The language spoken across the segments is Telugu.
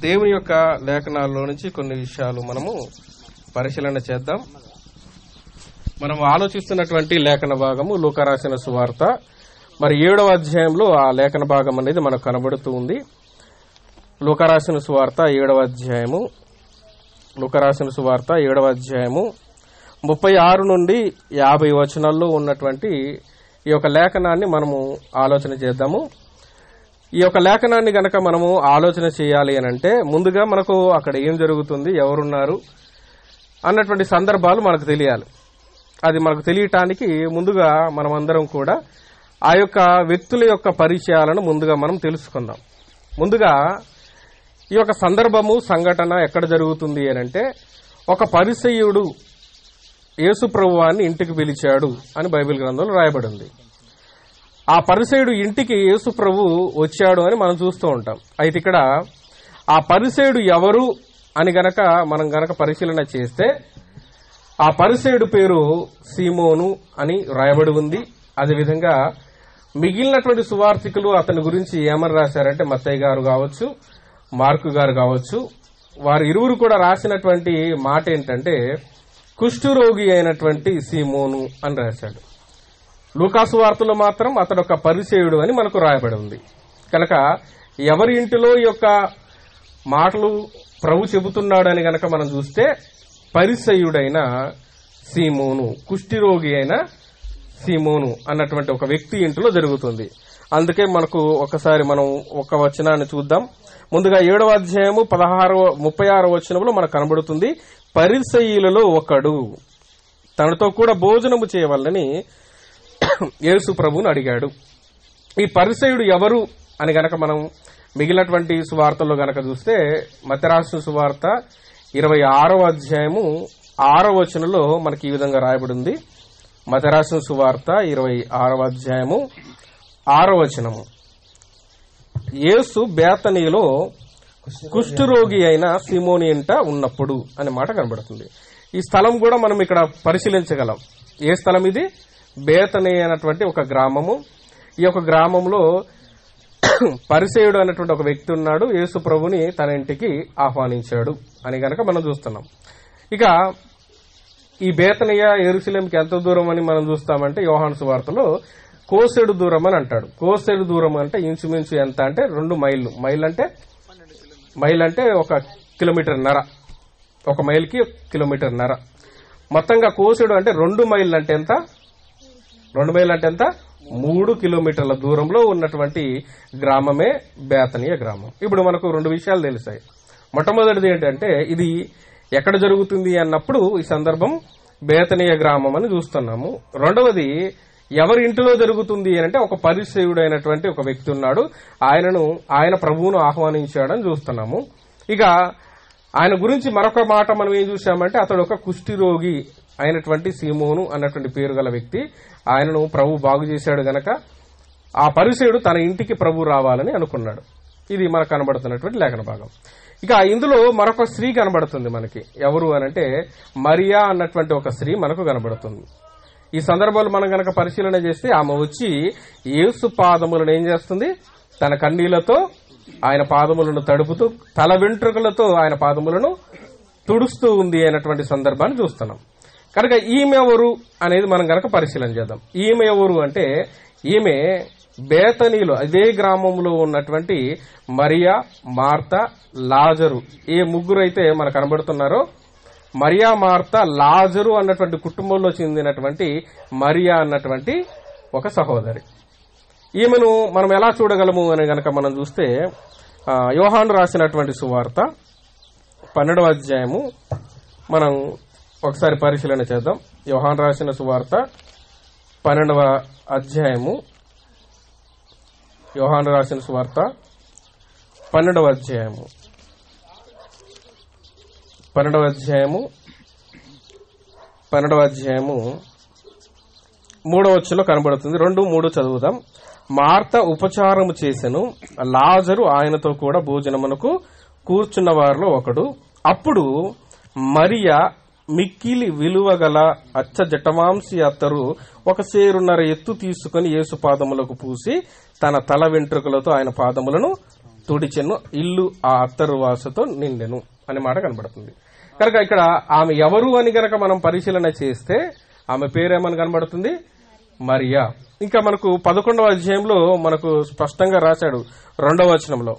దేవుని యొక్క లేఖనాల్లో నుంచి కొన్ని విషయాలు మనము పరిశీలన చేద్దాం మనం ఆలోచిస్తున్నటువంటి లేఖన భాగము లూకా రాసిన సువార్త మరి ఏడవ అధ్యాయంలో ఆ లేఖన భాగం అనేది మనకు కనబడుతూ ఉంది లూకా రాసిన సువార్త ఏడవ అధ్యాయము లూకా రాసిన సువార్త ఏడవ అధ్యాయము ముప్పై ఆరు నుండి యాభై వచనాల్లో ఉన్నటువంటి ఈ యొక్క లేఖనాన్ని మనము ఆలోచన చేద్దాము ఈ యొక్క లేఖనాన్ని గనక మనము ఆలోచన చేయాలి అని అంటే ముందుగా మనకు అక్కడ ఏం జరుగుతుంది ఎవరున్నారు అన్నటువంటి సందర్భాలు మనకు తెలియాలి అది మనకు తెలియటానికి ముందుగా మనమందరం కూడా ఆ యొక్క వ్యక్తుల యొక్క పరిచయాలను ముందుగా మనం తెలుసుకుందాం ముందుగా ఈ యొక్క సందర్భము సంఘటన ఎక్కడ జరుగుతుంది అని అంటే ఒక పరిసయుడు యేసు ప్రభువాన్ని ఇంటికి పిలిచాడు అని బైబిల్ గ్రంథంలో రాయబడి ఉంది ఆ పరిసయుడు ఇంటికి యేసు ప్రభు వచ్చాడు అని మనం చూస్తూ ఉంటాం అయితే ఇక్కడ ఆ పరిసయుడు ఎవరు అని గనక మనం గనక పరిశీలన చేస్తే ఆ పరిసయుడు పేరు సీమోను అని రాయబడి ఉంది అదేవిధంగా మిగిలినటువంటి సువార్థికులు అతని గురించి ఏమని రాశారంటే మత్తయ్య గారు కావచ్చు మార్కు గారు కావచ్చు వారు ఇరువురు కూడా రాసినటువంటి మాట ఏంటంటే కుష్ఠురోగి అయినటువంటి సీమోను అని రాశాడు లూకాసు వార్తలో మాత్రం అతడు ఒక పరిచయుడు అని మనకు రాయబడి ఉంది కనుక ఎవరి ఇంటిలో ఈ యొక్క మాటలు ప్రభు చెబుతున్నాడని గనక మనం చూస్తే పరిసయుడైన సీమోను కుష్ఠిరోగి అయిన సీమోను అన్నటువంటి ఒక వ్యక్తి ఇంటిలో జరుగుతుంది అందుకే మనకు ఒకసారి మనం ఒక వచనాన్ని చూద్దాం ముందుగా ఏడవ అధ్యాయము పదహారవ ముప్పై ఆరో వచనంలో మనకు కనబడుతుంది పరిసయులలో ఒకడు తనతో కూడా భోజనము చేయవల్లని యేసు ప్రభుని అడిగాడు ఈ పరిసయుడు ఎవరు అని గనక మనం మిగిలినటువంటి సువార్తల్లో గనక చూస్తే మతరాసు సువార్త ఇరవై ఆరవ అధ్యాయము ఆరో వచనంలో మనకి ఈ విధంగా రాయబడింది మతరాసు సువార్త ఇరవై ఆరవ అధ్యాయము ఆరో వచనము యేసు బేతనీలో కుష్ఠరోగి అయిన సిమోని ఇంట ఉన్నప్పుడు అనే మాట కనబడుతుంది ఈ స్థలం కూడా మనం ఇక్కడ పరిశీలించగలం ఏ స్థలం ఇది బేతని అనేటువంటి ఒక గ్రామము ఈ యొక్క గ్రామంలో పరిసేయుడు అనేటువంటి ఒక వ్యక్తి ఉన్నాడు యేసు ప్రభుని తన ఇంటికి ఆహ్వానించాడు అని గనక మనం చూస్తున్నాం ఇక ఈ బేతనయ్య ఎరుసలేంకి ఎంత దూరం అని మనం చూస్తామంటే యోహాను సువార్తలో కోసెడు దూరం అని అంటాడు కోసెడు దూరం అంటే ఇంచుమించు ఎంత అంటే రెండు మైళ్ళు మైల్ అంటే మైల్ అంటే ఒక కిలోమీటర్ నర ఒక మైల్కి కిలోమీటర్ నర మొత్తంగా కోసెడు అంటే రెండు మైళ్ళు అంటే ఎంత రెండు మైళ్ళు అంటే ఎంత మూడు కిలోమీటర్ల దూరంలో ఉన్నటువంటి గ్రామమే బేతనీయ గ్రామం ఇప్పుడు మనకు రెండు విషయాలు తెలిసాయి మొట్టమొదటిది ఏంటంటే ఇది ఎక్కడ జరుగుతుంది అన్నప్పుడు ఈ సందర్భం బేతనీయ గ్రామం అని చూస్తున్నాము రెండవది ఎవరి ఇంటిలో జరుగుతుంది అంటే ఒక పరిచయుడైనటువంటి ఒక వ్యక్తి ఉన్నాడు ఆయనను ఆయన ప్రభువును ఆహ్వానించాడని చూస్తున్నాము ఇక ఆయన గురించి మరొక మాట మనం ఏం చూసామంటే అతడు ఒక కుష్ఠిరోగి అయినటువంటి సీమోను అన్నటువంటి పేరు గల వ్యక్తి ఆయనను ప్రభు బాగు చేశాడు గనక ఆ పరిచయుడు తన ఇంటికి ప్రభు రావాలని అనుకున్నాడు ఇది మనకు కనబడుతున్నటువంటి లేఖన భాగం ఇక ఇందులో మరొక స్త్రీ కనబడుతుంది మనకి ఎవరు అనంటే మరియా అన్నటువంటి ఒక స్త్రీ మనకు కనబడుతుంది ఈ సందర్భంలో మనం గనక పరిశీలన చేస్తే ఆమె వచ్చి యేసు పాదములను ఏం చేస్తుంది తన కన్నీళ్లతో ఆయన పాదములను తడుపుతూ తల వెంట్రుకలతో ఆయన పాదములను తుడుస్తూ ఉంది అనేటువంటి సందర్భాన్ని చూస్తున్నాం కనుక ఈమె ఎవరు అనేది మనం గనక పరిశీలన చేద్దాం ఈమె ఎవరు అంటే ఈమె బేతనీలో అదే గ్రామంలో ఉన్నటువంటి మరియా మార్త లాజరు ఏ ముగ్గురు అయితే మనకు కనబడుతున్నారో మరియా మార్త లాజరు అన్నటువంటి కుటుంబంలో చెందినటువంటి మరియా అన్నటువంటి ఒక సహోదరి ఈమెను మనం ఎలా చూడగలము అని గనక మనం చూస్తే ఆ, యోహాను రాసినటువంటి సువార్త పన్నెండవ అధ్యాయము మనం ఒకసారి పరిశీలన చేద్దాం యోహాన్ రాసిన సువార్త పన్నెండవ అధ్యాయము యోహాన్ రాసిన సువార్త పన్నెండవ అధ్యాయము పన్నెండవ అధ్యాయము పన్నెండవ అధ్యాయము మూడవ వచ్చులో కనబడుతుంది రెండు మూడు చదువుదాం మార్త ఉపచారము చేసెను లాజరు ఆయనతో కూడా భోజనమునకు కూర్చున్న వారిలో ఒకడు అప్పుడు మరియా మిక్కిలి విలువగల అచ్చ జటమాంసి అత్తరు ఒక సేరున్నర ఎత్తు తీసుకుని యేసు పాదములకు పూసి తన తల వెంట్రుకలతో ఆయన పాదములను తుడిచెను ఇల్లు ఆ అత్తరు వాసతో నిండెను అనే మాట కనబడుతుంది కనుక ఇక్కడ ఆమె ఎవరు అని గనక మనం పరిశీలన చేస్తే ఆమె పేరేమని కనబడుతుంది మరియా ఇంకా మనకు పదకొండవ అధ్యాయంలో మనకు స్పష్టంగా రాశాడు రెండవ వచనంలో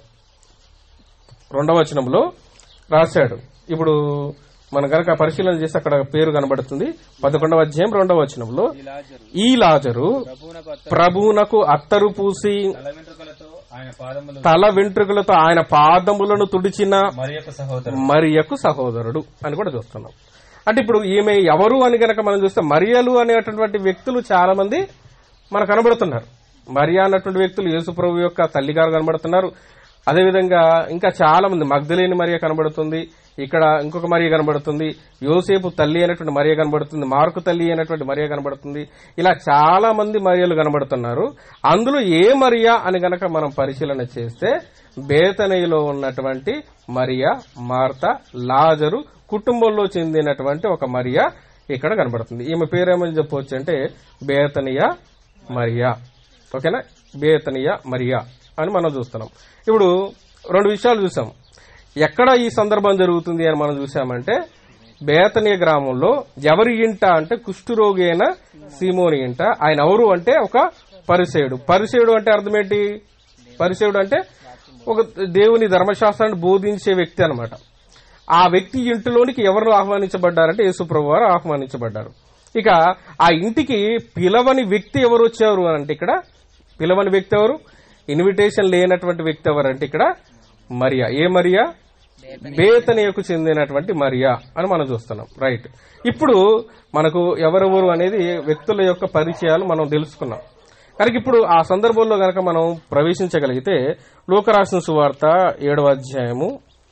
రెండవ వచనంలో రాశాడు ఇప్పుడు మనం కనుక పరిశీలన చేస్తే అక్కడ పేరు కనబడుతుంది పదకొండవ అధ్యాయం రెండవ వచనంలో ఈ లాజరు ప్రభువునకు అత్తరు పూసి తల వెంట్రుకలతో ఆయన పాదములు తల వెంట్రుకలతో ఆయన పాదములను తుడిచిన మరి యొక్క సహోదరు మరియకు సహోదరుడు అని కూడా చూస్తున్నాం అంటే ఇప్పుడు ఈమె ఎవరు అని గనక మనం చూస్తే మరియలు అనేటటువంటి వ్యక్తులు చాలా మంది మనకు కనబడుతున్నారు మరియా అన్నటువంటి వ్యక్తులు యేసుప్రభు యొక్క తల్లిగారు కనబడుతున్నారు అదేవిధంగా ఇంకా చాలా మంది మగ్ధలేని మరియ కనబడుతుంది ఇక్కడ ఇంకొక మరియ కనబడుతుంది యోసేపు తల్లి అయినటువంటి మరియ కనబడుతుంది మార్కు తల్లి అయినటువంటి మరియ కనబడుతుంది ఇలా చాలా మంది మరియలు కనబడుతున్నారు అందులో ఏ మరియా అని గనక మనం పరిశీలన చేస్తే బేతనయిలో ఉన్నటువంటి మరియా మార్త లాజరు కుటుంబంలో చెందినటువంటి ఒక మరియా ఇక్కడ కనబడుతుంది ఈమె పేరేమని చెప్పవచ్చు అంటే బేతనియ మరియా ఓకేనా బేతనియ మరియా అని మనం చూస్తున్నాం ఇప్పుడు రెండు విషయాలు చూసాం ఎక్కడ ఈ సందర్భం జరుగుతుంది అని మనం చూసామంటే బేతనీయ గ్రామంలో ఎవరి ఇంట అంటే కుష్ఠురోగి అయిన సీమోని ఇంట ఆయన ఎవరు అంటే ఒక పరిసేయుడు పరిసేయుడు అంటే అర్థం ఏంటి పరిసేయుడు అంటే ఒక దేవుని ధర్మశాస్త్రాన్ని బోధించే వ్యక్తి అన్నమాట ఆ వ్యక్తి ఇంటిలోనికి ఎవరు ఆహ్వానించబడ్డారంటే యేసుప్రభు వారు ఆహ్వానించబడ్డారు ఇక ఆ ఇంటికి పిలవని వ్యక్తి ఎవరు వచ్చారు అని అంటే ఇక్కడ పిలవని వ్యక్తి ఎవరు ఇన్విటేషన్ లేనటువంటి వ్యక్తి ఎవరంటే ఇక్కడ మరియా ఏ మరియా బేతనియకు చెందినటువంటి మరియా అని మనం చూస్తున్నాం రైట్ ఇప్పుడు మనకు ఎవరెవరు అనేది వ్యక్తుల యొక్క పరిచయాలు మనం తెలుసుకున్నాం కనుక ఇప్పుడు ఆ సందర్భంలో గనక మనం ప్రవేశించగలిగితే లోకరాసిన సువార్త ఏడవ అధ్యాయము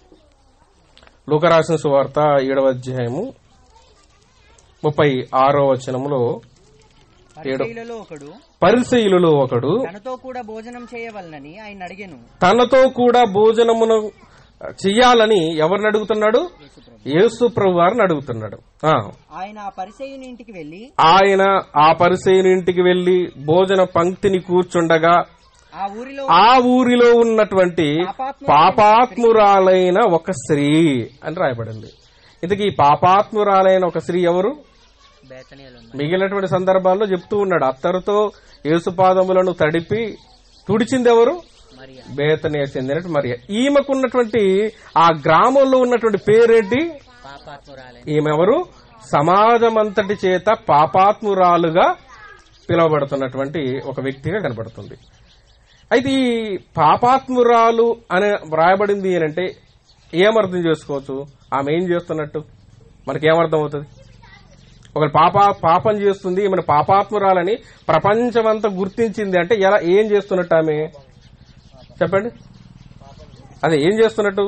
లోకరాసిన సువార్త ఏడవ అధ్యాయము ముప్పై ఆరో వచనములో పరిచయులలో ఒకడు పరిశైలులో ఒకడు తనతో కూడా భోజనం చేయవలనని ఆయన అడిగెను తనతో కూడా భోజనమును చెయ్యాలని ఎవరిని అడుగుతున్నాడు యేసు ప్రభు వారిని అడుగుతున్నాడు ఆ, ఆయన ఆ పరిచయుని ఇంటికి వెళ్లి ఆయన ఆ పరిసైని ఇంటికి వెళ్లి భోజన పంక్తిని కూర్చుండగా ఆ ఊరిలో ఆ ఊరిలో ఉన్నటువంటి పాపాత్మురాలైన ఒక స్త్రీ అని రాయబడింది ఇంతకీ ఈ పాపాత్మురాలైన ఒక స్త్రీ ఎవరు బేతనీయులు మిగిలినటువంటి సందర్భాల్లో చెప్తూ ఉన్నాడు అత్తరుతో యేసుపాదములను తడిపి తుడిచింది ఎవరు మరియా బేతనీయ చెందినట్టు మరియ ఈమెకున్నటువంటి ఆ గ్రామంలో ఉన్నటువంటి పేరేంటి పాపాత్మురాలే ఈమె ఎవరు సమాజమంతటి చేత పాపాత్మురాలుగా పిలువబడుతున్నటువంటి ఒక వ్యక్తిగా కనబడుతుంది అయితే ఈ పాపాత్మురాలు అని వ్రాయబడింది అని అంటే ఏమర్థం చేసుకోవచ్చు ఆమె ఏం చేస్తున్నట్టు మనకేమర్థం అవుతుంది ఒక పాప పాపం చేస్తుంది మన పాపాత్మురాలని ప్రపంచమంతా గుర్తించింది అంటే ఎలా ఏం చేస్తున్నట్టు ఆమె చెప్పండి అదే ఏం చేస్తున్నట్టు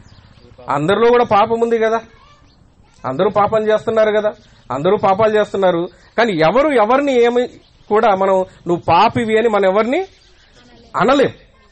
అందరిలో కూడా పాపం ఉంది కదా అందరూ పాపం చేస్తున్నారు కదా అందరూ పాపాలు చేస్తున్నారు కానీ ఎవరు ఎవరిని ఏమి కూడా మనం నువ్వు పాపివి అని మనం ఎవరిని అనలేం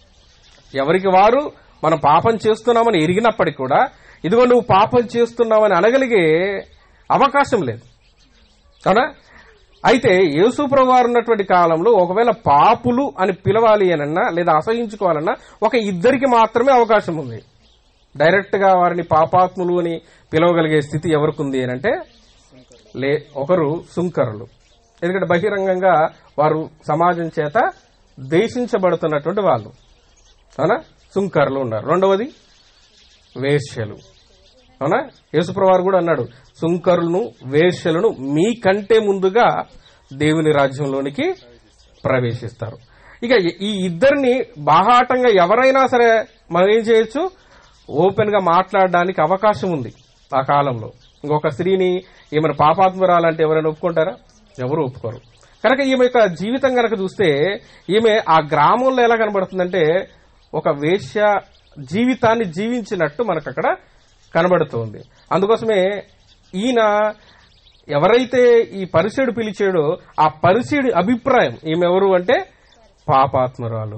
ఎవరికి వారు మనం పాపం చేస్తున్నామని ఎరిగినప్పటికీ కూడా ఇదిగో నువ్వు పాపం చేస్తున్నావని అనగలిగే అవకాశం లేదు అవునా అయితే యేసుప్రభు వారు ఉన్నటువంటి కాలంలో ఒకవేళ పాపులు అని పిలవాలి అనన్నా లేదా అసహించుకోవాలన్నా ఒక ఇద్దరికి మాత్రమే అవకాశం ఉంది డైరెక్ట్ గా వారిని పాపాత్ములు అని పిలవగలిగే స్థితి ఎవరికి ఉంది అని అంటే లే ఒకరు సుంకరులు ఎందుకంటే బహిరంగంగా వారు సమాజం చేత దేశించబడుతున్నటువంటి వాళ్ళు అవునా సుంకరులు ఉన్నారు రెండవది వేశ్యలు అవునా యేసుప్రవారు కూడా అన్నాడు సుంకరులను వేశ్యలను మీకంటే ముందుగా దేవుని రాజ్యంలోనికి ప్రవేశిస్తారు ఇక ఈ ఇద్దరిని బాహాటంగా ఎవరైనా సరే మనం ఏం చేయొచ్చు ఓపెన్ గా మాట్లాడడానికి అవకాశం ఉంది ఆ కాలంలో ఇంకొక స్త్రీని ఏమైనా పాపాత్మరాలంటే ఎవరైనా ఒప్పుకుంటారా ఎవరు ఒప్పుకోరు కనుక ఈమె యొక్క జీవితం కనుక చూస్తే ఈమె ఆ గ్రామంలో ఎలా కనబడుతుందంటే ఒక వేశ్య జీవితాన్ని జీవించినట్టు మనకు అక్కడ కనబడుతోంది అందుకోసమే ఈయన ఎవరైతే ఈ పరిచయుడు పిలిచాడో ఆ పరిచయుడి అభిప్రాయం ఈమె ఎవరు అంటే పాపాత్మురాలు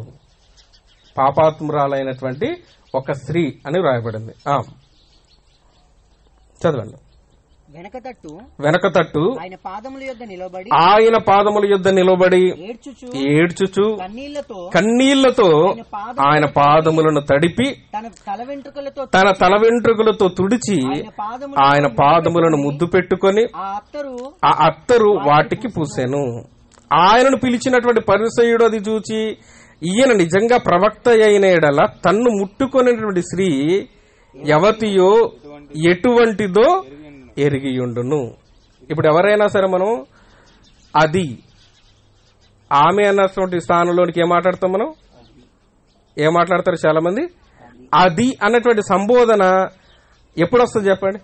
పాపాత్మురాలైనటువంటి ఒక స్త్రీ అని వ్రాయబడింది ఆ. చదవండి వెనక తట్టు వెనక తట్టు ఆయన పాదముల యొద్ద నిలబడి ఆయన పాదముల యుద్ధ నిలబడి ఏడ్చుచు ఏడ్చుచు కన్నీళ్లతో కన్నీళ్లతో ఆయన పాదములను తడిపి తన తల వెంట్రుకలతో తన తల వెంట్రుకలతో తుడిచి ఆయన పాదములు ఆయన పాదములను ముద్దు పెట్టుకొని ఆ అత్తరు ఆ అత్తరు వాటికి పూసెను ఆయనను పిలిచినటువంటి పరిసయుడు అది చూచి ఈయన నిజంగా ప్రవక్త అయిన ఎడల తన్ను ముట్టుకొనినటువంటి స్త్రీ యవతియో ఎటువంటిదో ఎరిగియుండును ఇప్పుడు ఎవరైనా సరే మనం అది ఆమె అన్నటువంటి స్థానంలోనికి ఏం మాట్లాడతాం మనం ఏం మాట్లాడతారు చాలా మంది అది అన్నటువంటి సంబోధన ఎప్పుడు వస్తుంది చెప్పండి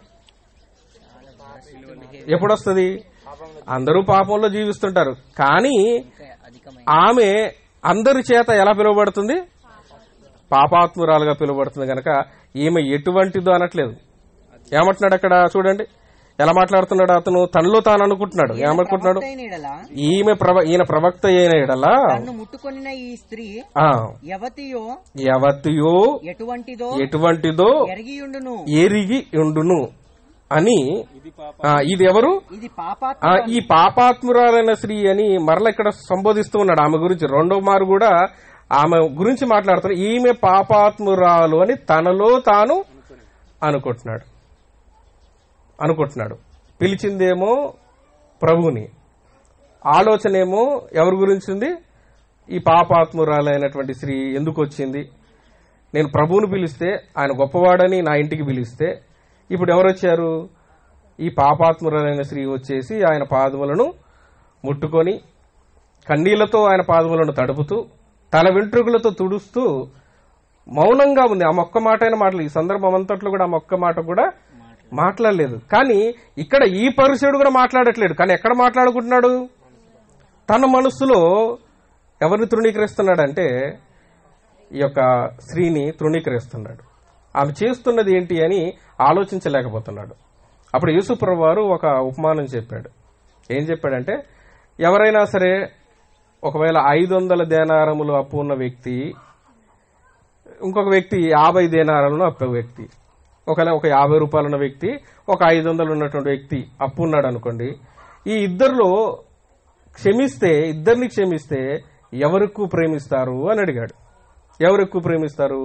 ఎప్పుడు వస్తుంది అందరూ పాపంలో జీవిస్తుంటారు కానీ అధికమైన ఆమె అందరి చేత ఎలా పిలువబడుతుంది పాపాత్మురాలుగా పిలువబడుతుంది గనక ఈమె ఎటువంటిదో అనట్లేదు ఏమంటున్నాడు అక్కడ చూడండి ఎలా మాట్లాడుతున్నాడు అతను తనలో తాను అనుకుంటున్నాడు ఏమనుకుంటున్నాడు ప్రవక్త అయిన ఎడల ఈమె ప్రవ ఈయన ప్రవక్త అయిన ఎడలా తన్ను ముట్టుకొనిన ఈ స్త్రీ ఆ, యవతియో యవతియో ఎటువంటిదో ఎటువంటిదో ఎరిగియుండును ఎరిగి ఉండును అని ఆ, ఇది ఎవరు ఇది పాపాత్మ ఆ, ఈ పాపాత్మురాలైన స్త్రీ అని మరల ఇక్కడ సంబోధిస్తూ ఉన్నాడు ఆమె గురించి రెండో మారు కూడా ఆమె గురించి మాట్లాడుతున్నాడు ఈమె పాపాత్మురాలు అని తనలో తాను అనుకుంటున్నాడు అనుకుంటున్నాడు పిలిచిందేమో ప్రభువుని ఆలోచన ఏమో ఎవరి గురించి ఉంది ఈ పాపాత్మురాలైనటువంటి స్త్రీ ఎందుకు వచ్చింది నేను ప్రభువుని పిలిస్తే ఆయన గొప్పవాడని నా ఇంటికి పిలిస్తే ఇప్పుడు ఎవరు వచ్చారు ఈ పాపాత్మురాలైన స్త్రీ వచ్చేసి ఆయన పాదములను ముట్టుకొని కన్నీళ్లతో ఆయన పాదములను తడుపుతూ తన వెంట్రుకలతో తుడుస్తూ మౌనంగా ఉంది ఆ మొక్క మాట అయిన మాటలు ఈ సందర్భం అంతట్లో కూడా ఆ మొక్క మాట కూడా మాట్లాడలేదు కానీ ఇక్కడ ఈ పరిచయుడు కూడా మాట్లాడట్లేడు కానీ ఎక్కడ మాట్లాడుకుంటున్నాడు తన మనస్సులో ఎవరిని తృణీకరిస్తున్నాడంటే ఈ యొక్క స్త్రీని తృణీకరిస్తున్నాడు ఆమె చేస్తున్నది ఏంటి అని ఆలోచించలేకపోతున్నాడు అప్పుడు యూసుప్రభు వారు ఒక ఉపమానం చెప్పాడు ఏం చెప్పాడంటే ఎవరైనా సరే ఒకవేళ ఐదు వందల దేనారములు అప్పు ఉన్న వ్యక్తి ఇంకొక వ్యక్తి యాభై దేనారాలను అప్పు వ్యక్తి ఒకవేళ ఒక యాభై రూపాయలు ఉన్న వ్యక్తి ఒక ఐదు వందలు ఉన్నటువంటి వ్యక్తి అప్పు ఉన్నాడు అనుకోండి ఈ ఇద్దరిలో క్షమిస్తే ఇద్దరిని క్షమిస్తే ఎవరు ఎక్కువ ప్రేమిస్తారు అని అడిగాడు ఎవరు ఎక్కువ ప్రేమిస్తారు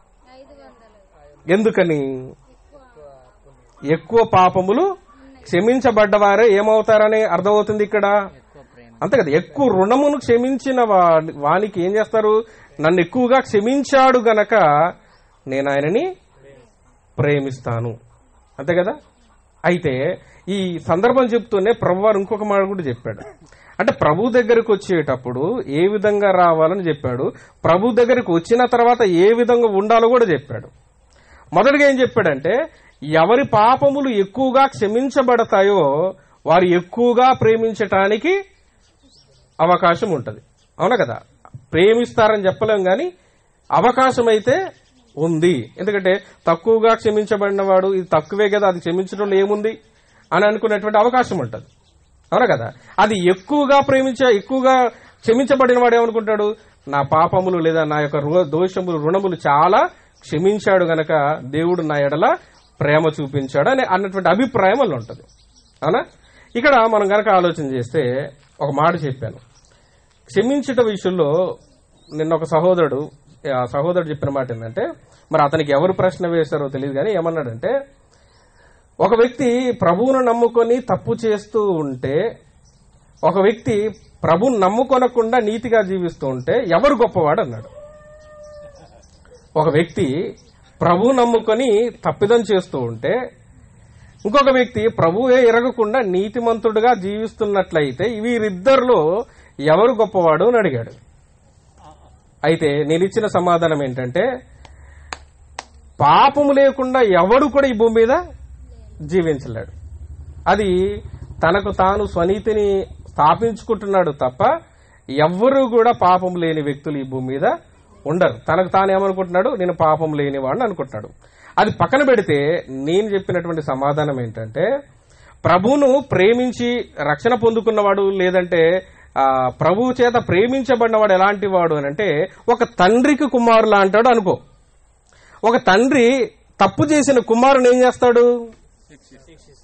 ఎందుకని ఎక్కువ పాపములు క్షమించబడ్డవారే ఏమవుతారని అర్థమవుతుంది ఇక్కడ ఎక్కువ ప్రేమ అంతే కదా ఎక్కువ రుణమును క్షమించిన వా- వానికి ఏం చేస్తారు నన్ను ఎక్కువగా క్షమించాడు గనక నేను ఆయనని ప్రేమిస్తాను అంతే కదా అయితే ఈ సందర్భం చెప్తూనే ప్రభు వారు ఇంకొక మాట కూడా చెప్పాడు అంటే ప్రభు దగ్గరకు వచ్చేటప్పుడు ఏ విధంగా రావాలని చెప్పాడు ప్రభు దగ్గరకు వచ్చిన తర్వాత ఏ విధంగా ఉండాలో కూడా చెప్పాడు మొదటగా ఏం చెప్పాడంటే ఎవరి పాపములు ఎక్కువగా క్షమించబడతాయో వారు ఎక్కువగా ప్రేమించటానికి అవకాశం ఉంటుంది అవునా కదా ప్రేమిస్తారని చెప్పలేం గాని అవకాశం అయితే ఉంది ఎందుకంటే తక్కువగా క్షమించబడిన వాడు ఇది తక్కువే కదా అది క్షమించడంలో ఏముంది అని అనుకునేటువంటి అవకాశం ఉంటుంది అవునా కదా అది ఎక్కువగా ప్రేమించ ఎక్కువగా క్షమించబడిన వాడు ఏమనుకుంటాడు నా పాపములు లేదా నా యొక్క రు- దోషములు రుణములు చాలా క్షమించాడు గనక దేవుడు నా ఎడల ప్రేమ చూపించాడు అని అన్నటువంటి అభిప్రాయం వల్ల ఉంటుంది అవునా ఇక్కడ మనం గనక ఆలోచన చేస్తే ఒక మాట చెప్పాను క్షమించట విషయంలో నిన్న ఒక సహోదరుడు ఆ సహోదరుడు చెప్పిన మాట ఏంటంటే మరి అతనికి ఎవరు ప్రశ్న వేశారో తెలియదు కానీ ఏమన్నాడంటే ఒక వ్యక్తి ప్రభువును నమ్ముకొని తప్పు చేస్తూ ఉంటే ఒక వ్యక్తి ప్రభువును నమ్ముకొనకుండా నీతిగా జీవిస్తూ ఉంటే ఎవరు గొప్పవాడు అన్నాడు ఒక వ్యక్తి ప్రభు నమ్ముకొని తప్పిదం చేస్తూ ఉంటే ఇంకొక వ్యక్తి ప్రభువే ఎరగకుండా నీతిమంతుడుగా జీవిస్తున్నట్లయితే వీరిద్దరిలో ఎవరు గొప్పవాడు అని అడిగాడు అయితే నేను ఇచ్చిన సమాధానం ఏంటంటే పాపము లేకుండా ఎవడు కూడా ఈ భూమి మీద జీవించలేడు అది తనకు తాను స్వనీతిని స్థాపించుకుంటున్నాడు తప్ప ఎవ్వరూ కూడా పాపం లేని వ్యక్తులు ఈ భూమి మీద ఉండరు తనకు తాను ఏమనుకుంటున్నాడు నేను పాపం లేని వాడిని అనుకుంటున్నాడు అది పక్కన పెడితే నేను చెప్పినటువంటి సమాధానం ఏంటంటే ప్రభువును ప్రేమించి రక్షణ పొందుకున్నవాడు లేదంటే ఆ, ప్రభువు చేత ప్రేమించబడినవాడు ఎలాంటి వాడు అని అంటే ఒక తండ్రికి కుమారులా అంటాడు అనుకో ఒక తండ్రి తప్పు చేసిన కుమారుని ఏం చేస్తాడు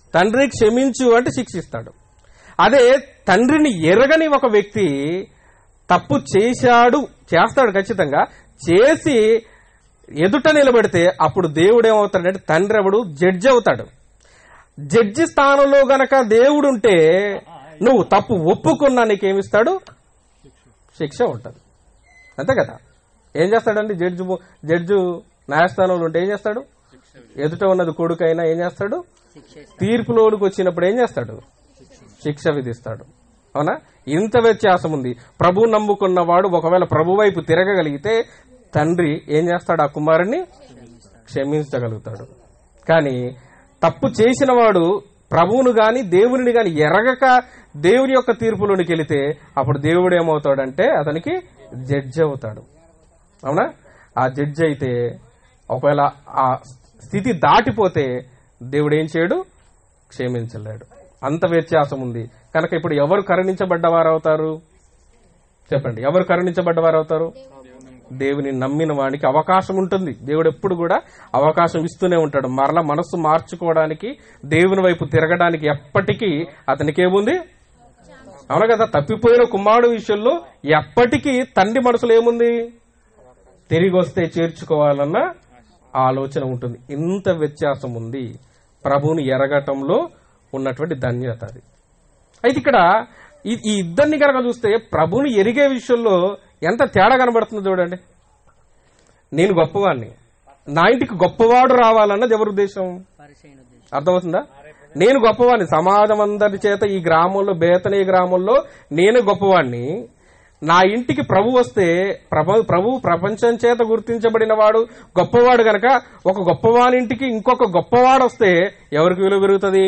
తండ్రి క్షమించు అంటే శిక్షిస్తాడు అదే తండ్రిని ఎరగని ఒక వ్యక్తి తప్పు చేశాడు చేస్తాడు ఖచ్చితంగా చేసి ఎదుట నిలబడితే అప్పుడు దేవుడు ఏమవుతాడంటే తండ్రి ఎవడు జడ్జి అవుతాడు జడ్జి స్థానంలో గనక దేవుడుంటే నువ్వు తప్పు ఒప్పుకున్నా నీకేమిస్తాడు శిక్ష ఉంటుంది అంతే కదా ఏం చేస్తాడండి జడ్జి జడ్జి న్యాయస్థానంలో ఉంటే ఏం చేస్తాడు ఎదుట ఉన్నది కొడుకైనా ఏం చేస్తాడు తీర్పులోనికి వచ్చినప్పుడు ఏం చేస్తాడు శిక్ష విధిస్తాడు అవునా ఇంత వ్యత్యాసం ఉంది ప్రభు నమ్ముకున్నవాడు ఒకవేళ ప్రభు వైపు తిరగగలిగితే తండ్రి ఏం చేస్తాడు ఆ కుమారుణ్ణి క్షమించగలుగుతాడు కానీ తప్పు చేసిన వాడు ప్రభువును గాని దేవుని గాని ఎరగక దేవుని యొక్క తీర్పులోనికి వెళితే అప్పుడు దేవుడు ఏమవుతాడంటే అతనికి జడ్జి అవుతాడు అవునా ఆ జడ్జి అయితే ఒకవేళ ఆ స్థితి దాటిపోతే దేవుడు ఏం చేయడు క్షమించలేడు అంత వ్యత్యాసం ఉంది కనుక ఇప్పుడు ఎవరు కరుణించబడ్డవారు అవుతారు చెప్పండి ఎవరు కరుణించబడ్డవారు అవుతారు దేవుని నమ్మిన వాడికి అవకాశం ఉంటుంది దేవుడు ఎప్పుడు కూడా అవకాశం ఇస్తూనే ఉంటాడు మరలా మనస్సు మార్చుకోవడానికి దేవుని వైపు తిరగడానికి ఎప్పటికీ అతనికి ఏముంది అవును కదా తప్పిపోయిన కుమారుడు విషయంలో ఎప్పటికీ తండ్రి మనసులో ఏముంది తిరిగి వస్తే చేర్చుకోవాలన్న ఆలోచన ఉంటుంది ఇంత వ్యత్యాసం ఉంది ప్రభువుని ఎరగటంలో ఉన్నటువంటి ధన్యత అది అయితే ఇక్కడ ఈ- ఈ ఇద్దరిని కనుక చూస్తే ప్రభుని ఎరిగే విషయంలో ఎంత తేడా కనబడుతుందో చూడండి నేను గొప్పవాడిని నా ఇంటికి గొప్పవాడు రావాలన్నది ఎవరి ఉద్దేశం పరిచయం ఉద్దేశం అర్థమవుతుందా నేను గొప్పవాడిని సమాజం అందరి చేత ఈ గ్రామంలో బేతనీ గ్రామంలో నేను గొప్పవాడిని నా ఇంటికి ప్రభు వస్తే ప్రభు ప్రభు ప్రపంచం చేత గుర్తించబడిన వాడు గొప్పవాడు గనక ఒక గొప్పవాని ఇంటికి ఇంకొక గొప్పవాడు వస్తే ఎవరికి విలువ పెరుగుతుంది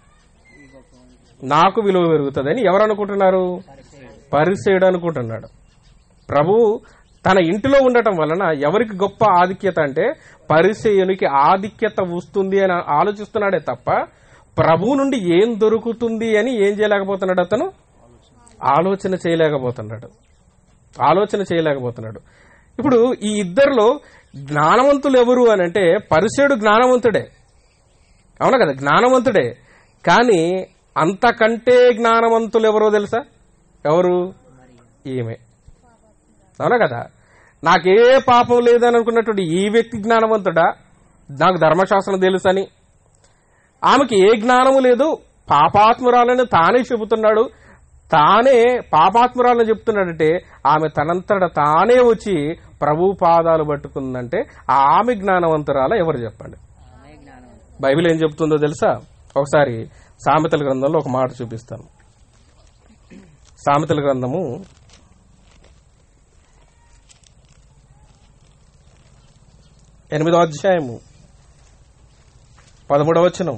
నాకు విలువ పెరుగుతుంది అని ఎవరు అనుకుంటున్నారు పరిసేయుడు అనుకుంటున్నాడు ప్రభు తన ఇంటిలో ఉండటం వలన ఎవరికి గొప్ప ఆధిక్యత అంటే పరిసేయునికి ఆధిక్యత వస్తుంది అని ఆలోచిస్తున్నాడే తప్ప ప్రభు నుండి ఏం దొరుకుతుంది అని ఏం చేయలేకపోతున్నాడు అతను ఆలోచన చేయలేకపోతున్నాడు ఆలోచన చేయలేకపోతున్నాడు ఇప్పుడు ఈ ఇద్దరిలో జ్ఞానవంతులు ఎవరు అని అంటే పరిసేయుడు జ్ఞానవంతుడే అవునా కదా జ్ఞానవంతుడే కానీ అంతకంటే జ్ఞానవంతులు ఎవరో తెలుసా ఎవరు ఈమె అవునా కదా నాకే పాపం లేదని అనుకున్నటువంటి ఈ వ్యక్తి జ్ఞానవంతుడా నాకు ధర్మశాస్త్రం తెలుసని ఆమెకి ఏ జ్ఞానము లేదు పాపాత్మురాలని తానే చెబుతున్నాడు తానే పాపాత్మురాలని చెప్తున్నాడంటే ఆమె తనంతట తానే వచ్చి ప్రభు పాదాలు పట్టుకుందంటే ఆమె జ్ఞానవంతురాల ఎవరు చెప్పండి ఆమె జ్ఞానం బైబిల్ ఏం చెప్తుందో తెలుసా ఒకసారి సామెతల గ్రంథంలో ఒక మాట చూపిస్తాను సామెతల గ్రంథము ఎనిమిదో అధ్యాయము పదమూడవ వచనం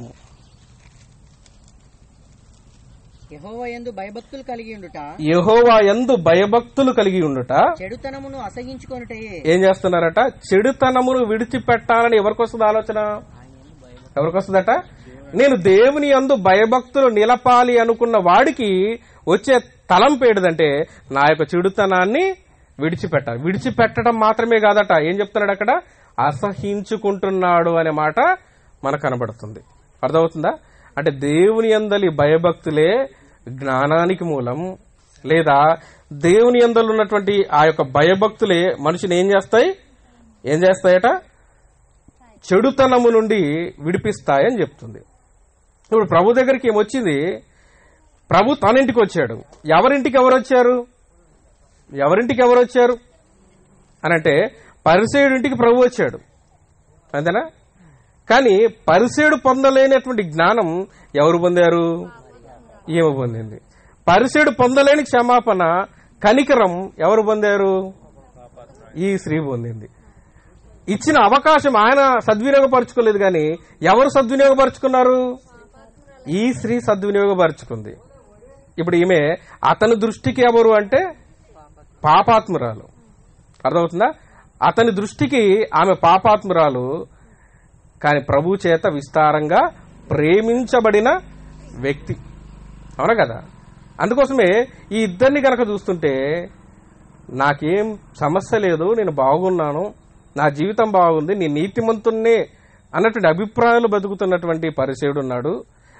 యెహోవా యందు భయభక్తులు కలిగి ఉండుట యెహోవా యందు భయభక్తులు కలిగి ఉండుట చెడుతనమును అసహించుకొనుటయే ఏం చేస్తున్నారట చెడుతనమును విడిచిపెట్టాలని ఎవరికి వస్తుంది ఆలోచన ఎవరికి వస్తుందట నేను దేవుని యందు భయభక్తులు నిలపాలి అనుకున్న వాడికి వచ్చే తలంపు ఏంటిదంటే నా యొక్క చెడుతనాన్ని విడిచిపెట్టాలి విడిచిపెట్టడం మాత్రమే కాదట ఏం చెప్తున్నాడు అక్కడ అసహించుకుంటున్నాడు అనే మాట మనకు కనబడుతుంది అర్థమవుతుందా అంటే దేవుని అందలి భయభక్తులే జ్ఞానానికి మూలం లేదా దేవుని అందలు ఉన్నటువంటి ఆ యొక్క భయభక్తులే మనిషిని ఏం చేస్తాయి ఏం చేస్తాయట చెడుతనము నుండి విడిపిస్తాయని చెప్తుంది ఇప్పుడు ప్రభు దగ్గరికి ఏమొచ్చింది ప్రభు తన ఇంటికి వచ్చాడు ఎవరింటికి ఎవరు వచ్చారు ఎవరింటికి ఎవరు వచ్చారు అనంటే పరిసేయుడి ఇంటికి ప్రభు వచ్చాడు అంతేనా కానీ పరిసేయుడు పొందలేనటువంటి జ్ఞానం ఎవరు పొందారు ఈమె పొందింది పరిసేయుడు పొందలేని క్షమాపణ కనికరం ఎవరు పొందారు ఈ స్త్రీ పొందింది ఇచ్చిన అవకాశం ఆయన సద్వినియోగపరచుకోలేదు కానీ ఎవరు సద్వినియోగపరుచుకున్నారు ఈ స్త్రీ సద్వినియోగపరుచుకుంది ఇప్పుడు ఈమె అతని దృష్టికి ఎవరు అంటే పాపాత్మురాలు అర్థమవుతుందా అతని దృష్టికి ఆమె పాపాత్మురాలు కానీ ప్రభు చేత విస్తారంగా ప్రేమించబడిన వ్యక్తి అవునా కదా అందుకోసమే ఈ ఇద్దరిని కనుక చూస్తుంటే నాకేం సమస్య లేదు నేను బాగున్నాను నా జీవితం బాగుంది నీ నీతిమంతున్నే అన్నటువంటి అభిప్రాయాలు బతుకుతున్నటువంటి పరిచయుడు ఉన్నాడు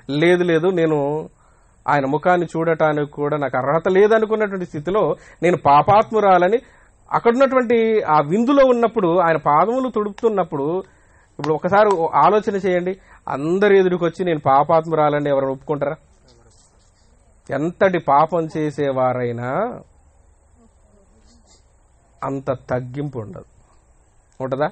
లేదు లేదు నేను ఆయన ముఖాన్ని చూడటానికి కూడా నాకు అర్హత లేదనుకున్నటువంటి స్థితిలో నేను పాపాత్మురాలని అక్కడ ఉన్నటువంటి ఆ విందులో ఉన్నప్పుడు ఆయన పాదములు తుడుపుతున్నప్పుడు ఇప్పుడు ఒకసారి ఆలోచన చేయండి అందరి ఎదురుకొచ్చి నేను పాపాత్మురాలని ఎవరు ఒప్పుకుంటారా ఎంతటి పాపం చేసేవారైనా అంత తగ్గింపు ఉండదు ఉంటుందా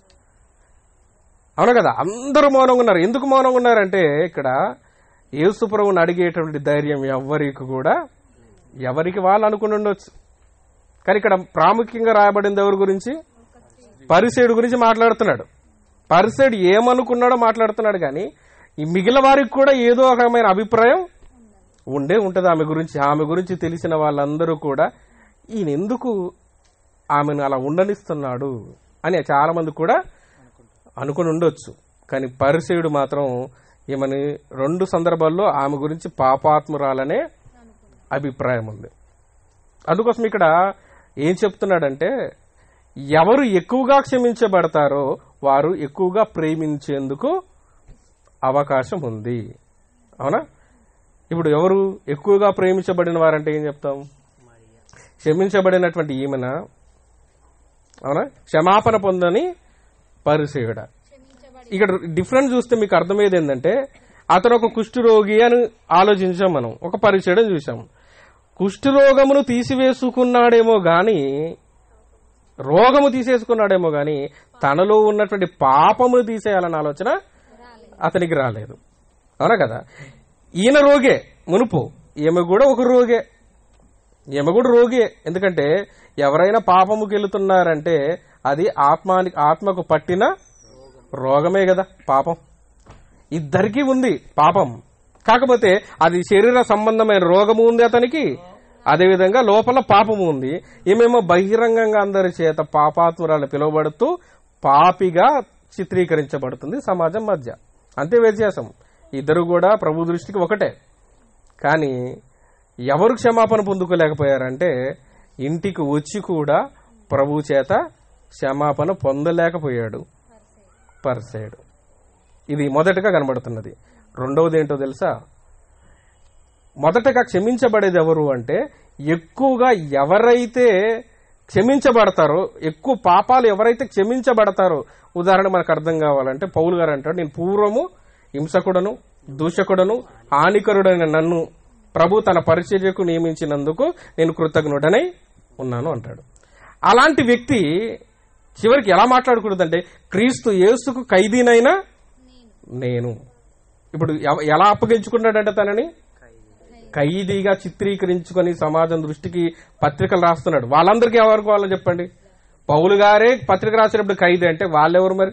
అవును కదా అందరూ మౌనంగా ఉన్నారు ఎందుకు మౌనంగా ఉన్నారంటే ఇక్కడ యేసుప్రభుని అడిగేటువంటి ధైర్యం ఎవరికి కూడా ఎవరికి వాళ్ళు అనుకుని ఉండొచ్చు కానీ ఇక్కడ ప్రాముఖ్యంగా రాయబడింది ఎవరి గురించి పరిసేడు గురించి మాట్లాడుతున్నాడు పరిసేడు ఏమనుకున్నాడో మాట్లాడుతున్నాడు కానీ ఈ మిగిలిన వారికి కూడా ఏదో ఒక రకమైన అభిప్రాయం ఉండే ఉంటది ఆమె గురించి ఆమె గురించి తెలిసిన వాళ్ళందరూ కూడా ఈయన ఎందుకు ఆమెను అలా ఉండనిస్తున్నాడు అని చాలా మంది కూడా అనుకుని ఉండొచ్చు కానీ పరిసేయుడు మాత్రం ఈమెని రెండు సందర్భాల్లో ఆమె గురించి పాపాత్మురాలనే అభిప్రాయం ఉంది అందుకోసం ఇక్కడ ఏం చెప్తున్నాడంటే ఎవరు ఎక్కువగా క్షమించబడతారో వారు ఎక్కువగా ప్రేమించేందుకు అవకాశం ఉంది అవునా ఇప్పుడు ఎవరు ఎక్కువగా ప్రేమించబడిన వారంటే ఏం చెప్తాం క్షమించబడినటువంటి ఈమెన అవునా క్షమాపణ పొందని పరిసేయుడ ఇక్కడ డిఫరెన్స్ చూస్తే మీకు అర్థమయ్యేది ఏంటంటే అతను ఒక కుష్ఠరోగి అని ఆలోచించాం మనం ఒక పరిచయం చూసాం కుష్ఠరోగమును తీసివేసుకున్నాడేమో గాని రోగము తీసేసుకున్నాడేమో గాని తనలో ఉన్నటువంటి పాపమును తీసేయాలన్న ఆలోచన అతనికి రాలేదు అవునా కదా ఈయన రోగే మునుపు ఈమె కూడా ఒక రోగే ఈమె కూడా రోగే ఎందుకంటే ఎవరైనా పాపముకి వెళుతున్నారంటే అది ఆత్మానికి ఆత్మకు పట్టిన రోగమే కదా పాపం ఇద్దరికీ ఉంది పాపం కాకపోతే అది శరీర సంబంధమైన రోగము ఉంది అతనికి అదేవిధంగా లోపల పాపము ఉంది ఈమెమో బహిరంగంగా అందరి చేత పాపాత్మురాలు పిలువబడుతూ పాపిగా చిత్రీకరించబడుతుంది సమాజం మధ్య అంతే వ్యత్యాసం ఇద్దరు కూడా ప్రభు దృష్టికి ఒకటే కానీ ఎవరు క్షమాపణ పొందుకోలేకపోయారంటే ఇంటికి వచ్చి కూడా ప్రభు చేత క్షమాపణ పొందలేకపోయాడు పరిసేడు ఇది మొదటగా కనబడుతున్నది రెండవది ఏంటో తెలుసా మొదటగా క్షమించబడేది ఎవరు అంటే ఎక్కువగా ఎవరైతే క్షమించబడతారో ఎక్కువ పాపాలు ఎవరైతే క్షమించబడతారో ఉదాహరణ మనకు అర్థం కావాలంటే పౌలు గారు అంటాడు నేను పూర్వము హింసకుడను దూషకుడను హానికరుడైన నన్ను ప్రభు తన పరిచర్యకు నియమించినందుకు నేను కృతజ్ఞుడనై ఉన్నాను అంటాడు అలాంటి వ్యక్తి చివరికి ఎలా మాట్లాడకూడదంటే క్రీస్తు యేసుకు ఖైదీనైనా నేను ఇప్పుడు ఎవ- ఎలా అప్పగించుకున్నాడంటే తనని ఖైదీగా చిత్రీకరించుకొని సమాజం దృష్టికి పత్రికలు రాస్తున్నాడు వాళ్ళందరికీ ఎవరికి వాళ్ళో చెప్పండి పౌలు గారే పత్రిక రాసినప్పుడు ఖైదీ అంటే వాళ్ళెవరు మరి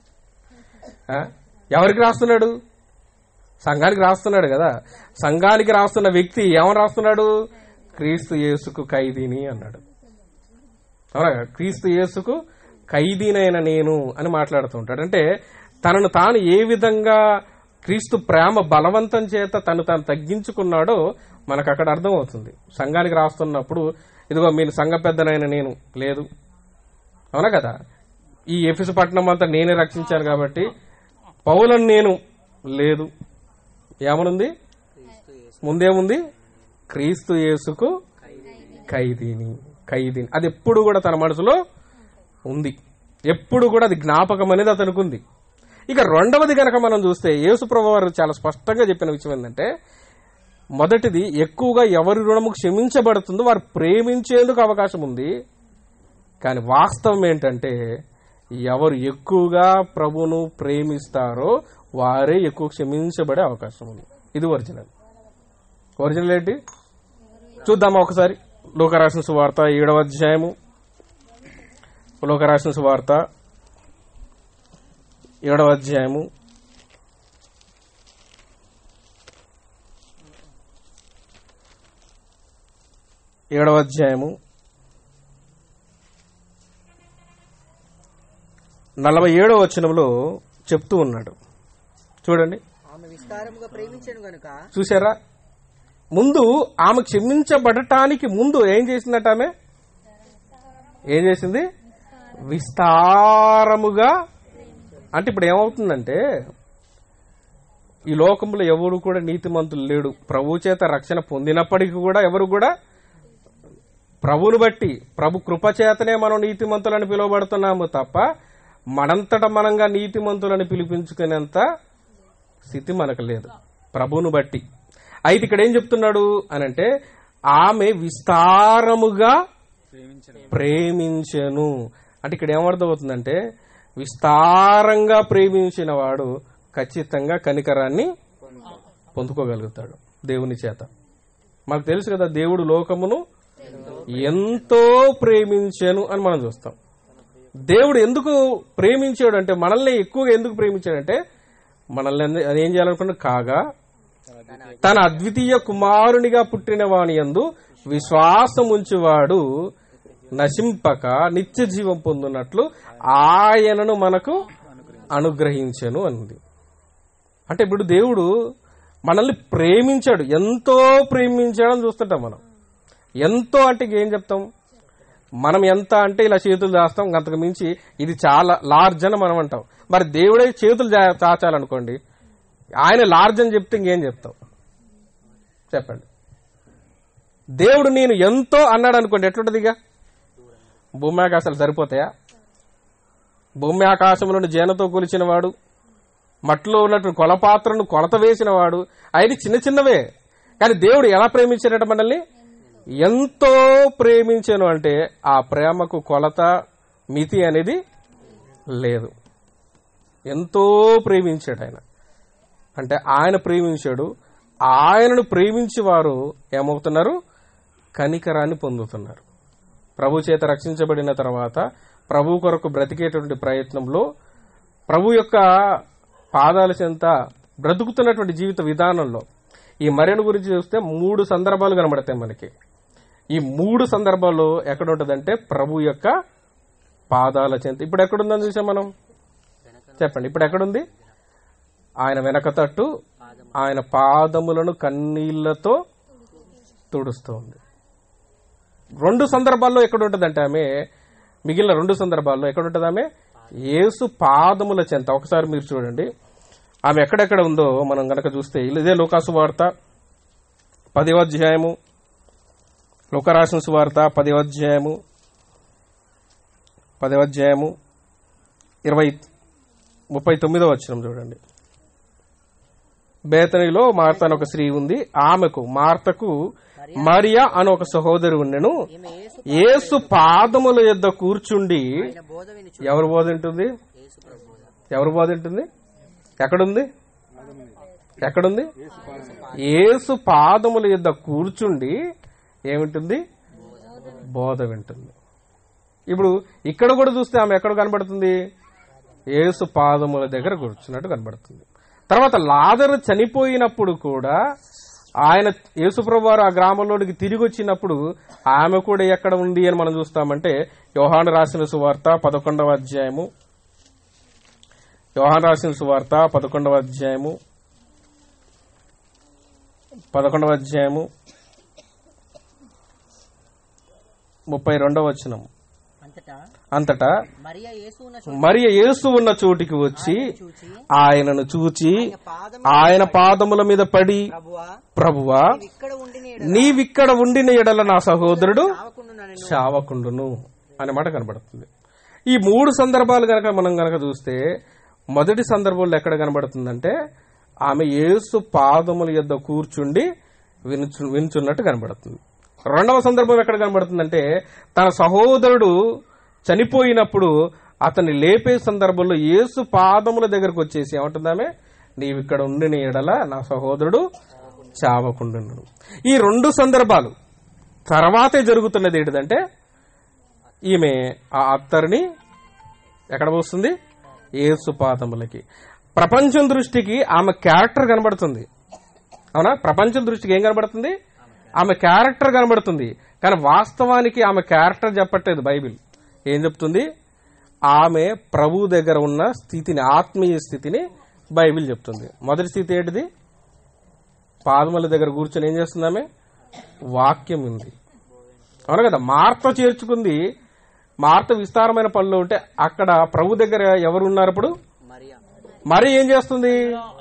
ఆ? ఎవరికి రాస్తున్నాడు సంఘానికి రాస్తున్నాడు కదా సంఘానికి రాస్తున్న వ్యక్తి ఏమని రాస్తున్నాడు క్రీస్తు యేసుకు ఖైదీని అన్నాడు అవునా క్రీస్తు యేసుకు ఖైదీనైన నేను అని మాట్లాడుతూ ఉంటాడు అంటే తనను తాను ఏ విధంగా క్రీస్తు ప్రేమ బలవంతం చేత తను తాను తగ్గించుకున్నాడో మనకు అక్కడ అర్థమవుతుంది సంఘానికి రాస్తున్నప్పుడు ఇదిగో మీరు సంఘ పెద్దనైన నేను లేదు అవునా కదా ఈ ఎఫిసు పట్టణం అంతా నేనే రక్షించాను కాబట్టి పౌలను నేను లేదు ఏమనుంది ముందేముంది క్రీస్తు యేసుకు ఖైదీని ఖైదీని అది ఎప్పుడు కూడా తన మనసులో ఉంది ఎప్పుడు కూడా అది జ్ఞాపకం అనేది అతనికి ఉంది ఇక రెండవది గనక మనం చూస్తే యేసుప్రభు వారు చాలా స్పష్టంగా చెప్పిన విషయం ఏంటంటే మొదటిది ఎక్కువగా ఎవరి రుణము క్షమించబడుతుందో వారు ప్రేమించేందుకు అవకాశం ఉంది కానీ వాస్తవం ఏంటంటే ఎవరు ఎక్కువగా ప్రభును ప్రేమిస్తారో వారే ఎక్కువ క్షమించబడే అవకాశం ఉంది ఇది ఒరిజినల్ ఒరిజినల్ ఏంటి చూద్దామా ఒకసారి లోకరాసిన సువార్త ఏడవ అధ్యాయము లోకరాసిన సువార్త ఏడవ అధ్యాయము ఏడవ అధ్యాయము నలభై ఏడవ వచనంలో చెప్తూ ఉన్నాడు చూడండి ఆమె విస్తారముగా ప్రేమించను గనుక చూసారా ముందు ఆమె క్షమించబడటానికి ముందు ఏం చేసిందట ఆమె ఏం చేసింది విస్తారముగా అంటే ఇప్పుడు ఏమవుతుందంటే ఈ లోకంలో ఎవరు కూడా నీతిమంతులు లేడు ప్రభు చేత రక్షణ పొందినప్పటికీ కూడా ఎవరు కూడా ప్రభుని బట్టి ప్రభు కృప చేతనే మనం నీతిమంతులని పిలువబడుతున్నాము తప్ప మనంతట మనంగా నీతిమంతులని పిలిపించుకునేంత స్థితి మనకు లేదు ప్రభువును బట్టి అయితే ఇక్కడ ఏం చెప్తున్నాడు అనంటే ఆమె విస్తారముగా ప్రేమించెను అంటే ఇక్కడ ఏమర్థమవుతుందంటే విస్తారంగా ప్రేమించిన వాడు ఖచ్చితంగా కనికరాన్ని పొందుకోగలుగుతాడు దేవుని చేత మనకు తెలుసు కదా దేవుడు లోకమును ఎంతో ప్రేమించాను అని మనం చూస్తాం దేవుడు ఎందుకు ప్రేమించాడు అంటే మనల్ని ఎక్కువగా ఎందుకు ప్రేమించాడంటే మనల్ని ఎందు- అది ఏం చేయాలనుకున్నాడు కాగా తన అద్వితీయ కుమారునిగా పుట్టిన వాని యందు విశ్వాసముంచువాడు నశింపక నిత్య జీవం పొందునట్లు ఆయనను మనకు అనుగ్రహించెను అంది అంటే ఇప్పుడు దేవుడు మనల్ని ప్రేమించాడు ఎంతో ప్రేమించాడని చూస్తుంటాం మనం ఎంతో అంటే ఏం చెప్తాం మనం ఎంత అంటే ఇలా చేతులు దాస్తాం అంతకు మించి ఇది చాలా లార్జ్ అని మనం అంటాం మరి దేవుడే చేతులు దా- చాచాలనుకోండి ఆయన లార్జ్ అని చెప్తే ఇంకేం చెప్తాం చెప్పండి దేవుడు నేను ఎంతో అన్నాడు అనుకోండి ఎట్లుంటదిగా భూమి ఆకాశాలు సరిపోతాయా భూమి ఆకాశంలోని జేనతో కొలిచిన వాడు మట్టిలో ఉన్నటువంటి కొలపాత్రను కొలత వేసిన వాడు ఆయన చిన్న చిన్నవే కానీ దేవుడు ఎలా ప్రేమించాడట మనల్ని ఎంతో ప్రేమించాను అంటే ఆ ప్రేమకు కొలత మితి అనేది లేదు ఎంతో ప్రేమించాడు ఆయన అంటే ఆయన ప్రేమించాడు ఆయనను ప్రేమించి వారు ఏమవుతున్నారు కనికరాన్ని పొందుతున్నారు ప్రభు చేత రక్షించబడిన తర్వాత ప్రభు కొరకు బ్రతికేటువంటి ప్రయత్నంలో ప్రభు యొక్క పాదాల చెంత బ్రతుకుతున్నటువంటి జీవిత విధానంలో ఈ మరణి గురించి చూస్తే మూడు సందర్భాలు కనబడతాయి మనకి ఈ మూడు సందర్భాల్లో ఎక్కడ ఉంటుందంటే ప్రభు యొక్క పాదాల చెంత ఇప్పుడు ఎక్కడుందని చూసాం మనం చెప్పండి ఇప్పుడు ఎక్కడుంది ఆయన వెనక తట్టు ఆయన పాదములను కన్నీళ్లతో తుడుస్తోంది రెండు సందర్భాల్లో ఎక్కడ ఉంటుందంటే ఆమె మిగిలిన రెండు సందర్భాల్లో ఎక్కడ ఉంటుంది ఆమె యేసు పాదముల చెంత ఒకసారి మీరు చూడండి ఆమె ఎక్కడెక్కడ ఉందో మనం గనక చూస్తే ఇదే లోకాసు వార్త పదివ అధ్యాయము లోకరాసిన సువార్త పదివ అధ్యాయము పదివ అధ్యాయము ఇరవై ముప్పై తొమ్మిదో వచ్చిన చూడండి బేతనిలో మార్త అని ఒక స్త్రీ ఉంది ఆమెకు మార్తకు మరియా అని ఒక సహోదరి ఉండెను ఈమె యేసు యేసు పాదముల యొద్ద కూర్చుండి ఆయన బోధ విని ఎవరు బోధింటుంది యేసు ప్రభు బోధ ఎవరు బోధింటుంది ఎక్కడుంది ఎక్కడుంది యేసు పాదముల యొద్ద కూర్చుండి ఏమింటుంది బోధ వింటుంది ఇప్పుడు ఇక్కడ కూడా చూస్తే ఆమె ఎక్కడ కనబడుతుంది యేసు పాదముల దగ్గర కూర్చున్నట్టు కనబడుతుంది తర్వాత లాజరు చనిపోయినప్పుడు కూడా ఆయన యేసుప్రభు వారు ఆ గ్రామంలోనికి తిరిగి వచ్చినప్పుడు ఆమె కూడా ఎక్కడ ఉంది అని మనం చూస్తామంటే యోహాను రాసిన సువార్త పదకొండవ అధ్యాయము యోహాన్ రాసిన సువార్త పదకొండవ అధ్యాయము పదకొండవ అధ్యాయము ముప్పై రెండవ వచనం అంతటా అంతటా మరియా యేసు ఉన్న చోట మరియ యేసు ఉన్న చోటికి వచ్చి చూచి ఆయనను చూచి పాదం ఆయన పాదముల మీద పడి ప్రభువా ప్రభువా ఇక్కడ ఉండి నేను నీవిక్కడ ఉండిన ఎడల నా సహోదరుడు చావకుండా నన్ను చావకుండును అనే మాట కనబడుతుంది ఈ మూడు సందర్భాలు గనక మనం గనక చూస్తే మొదటి సందర్భంలో ఎక్కడ కనబడుతుందంటే ఆమె యేసు పాదముల యొద్ద కూర్చుండి వినుచు వినుచున్నట్టు కనబడుతుంది రెండవ సందర్భం ఎక్కడ కనబడుతుందంటే తన సహోదరుడు చనిపోయినప్పుడు అతన్ని లేపే సందర్భంలో యేసు పాదముల దగ్గరకు వచ్చేసి ఏమంటుంది ఆమె నీవు ఇక్కడ ఉండిన ఎడల నా సహోదరుడు చావకుండును ఈ రెండు సందర్భాలు తర్వాతే జరుగుతున్నది ఏంటిదంటే ఈమె ఆ అత్తరిని ఎక్కడ పోస్తుంది ఏసు పాదములకి ప్రపంచం దృష్టికి ఆమె క్యారెక్టర్ కనబడుతుంది అవునా ప్రపంచం దృష్టికి ఏం కనబడుతుంది ఆమె క్యారెక్టర్ కనబడుతుంది కానీ వాస్తవానికి ఆమె క్యారెక్టర్ చెప్పట్లేదు బైబిల్ ఏం చెప్తుంది ఆమె ప్రభు దగ్గర ఉన్న స్థితిని ఆత్మీయ స్థితిని బైబిల్ చెప్తుంది మొదటి స్థితి ఏంటిది పాదముల దగ్గర కూర్చొని ఏం చేస్తుంది ఆమె వాక్యం ఉంది అవును కదా మార్త చేర్చుకుంది మార్త విస్తారమైన పనులు ఉంటే అక్కడ ప్రభు దగ్గర ఎవరు ఉన్నారు ఇప్పుడు మరియా మరి ఏం చేస్తుంది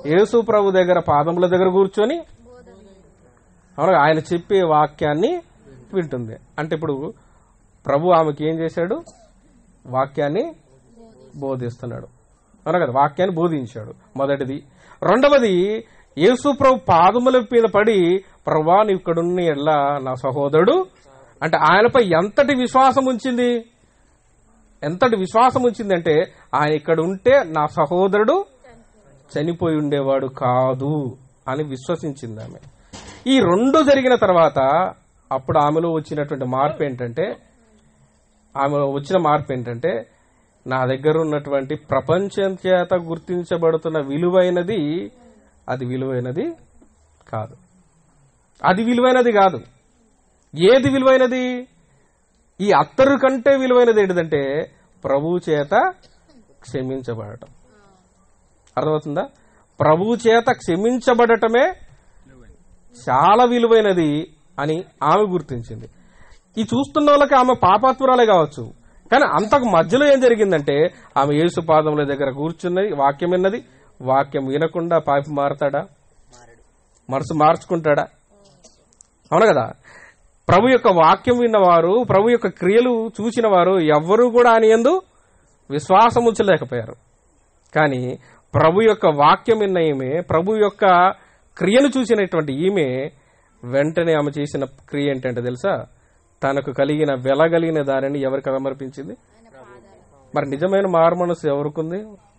యేసు ప్రభు దగ్గర పాదముల దగ్గర కూర్చొని అవును ఆయన చెప్పే వాక్యాన్ని వింటుంది అంటే ఇప్పుడు ప్రభు ఆమెకి ఏం చేశాడు వాక్యాన్ని బోధిస్తున్నాడు అవునా కదా వాక్యాన్ని బోధించాడు మొదటిది రెండవది యేసు ప్రభు పాదముల మీద పడి ప్రభా నీవు ఇక్కడున్న ఎల్లా నా సహోదరుడు అంటే ఆయనపై ఎంతటి విశ్వాసం ఉంచింది ఎంతటి విశ్వాసం ఉంచిందంటే ఆయన ఇక్కడ ఉంటే నా సహోదరుడు చనిపోయి ఉండేవాడు కాదు అని విశ్వసించింది ఆమె ఈ రెండు జరిగిన తర్వాత అప్పుడు ఆమెలో వచ్చినటువంటి మార్పు ఏంటంటే ఆమెలో వచ్చిన మార్పు ఏంటంటే నా దగ్గర ఉన్నటువంటి ప్రపంచం చేత గుర్తించబడుతున్న విలువైనది అది విలువైనది కాదు అది విలువైనది కాదు ఏది విలువైనది ఈ అత్తరు కంటే విలువైనది ఏంటిదంటే ప్రభు చేత క్షమించబడటం అర్థమవుతుందా ప్రభు చేత క్షమించబడటమే చాలా విలువైనది అని ఆమె గుర్తించింది ఈ చూస్తున్న వాళ్ళకి ఆమె పాపాత్మురాలే కావచ్చు కానీ అంతకు మధ్యలో ఏం జరిగిందంటే ఆమె యేసు పాదముల దగ్గర కూర్చున్నది వాక్యం విన్నది వాక్యం వినకుండా పాపి మారతాడా మనసు మార్చుకుంటాడా అవును కదా ప్రభు యొక్క వాక్యం విన్నవారు ప్రభు యొక్క క్రియలు చూసిన వారు ఎవ్వరూ కూడా ఆయన ఎందు విశ్వాసం ఉంచలేకపోయారు కానీ ప్రభు యొక్క వాక్యం విన్న ఈమె ప్రభు యొక్క క్రియను చూసినటువంటి ఈమె వెంటనే ఆమె చేసిన క్రియ ఏంటంటే తెలుసా తనకు కలిగిన వెలగలిగిన దానిని ఎవరికి సమర్పించింది మరి నిజమైన మారు మనసు ఎవరికుంది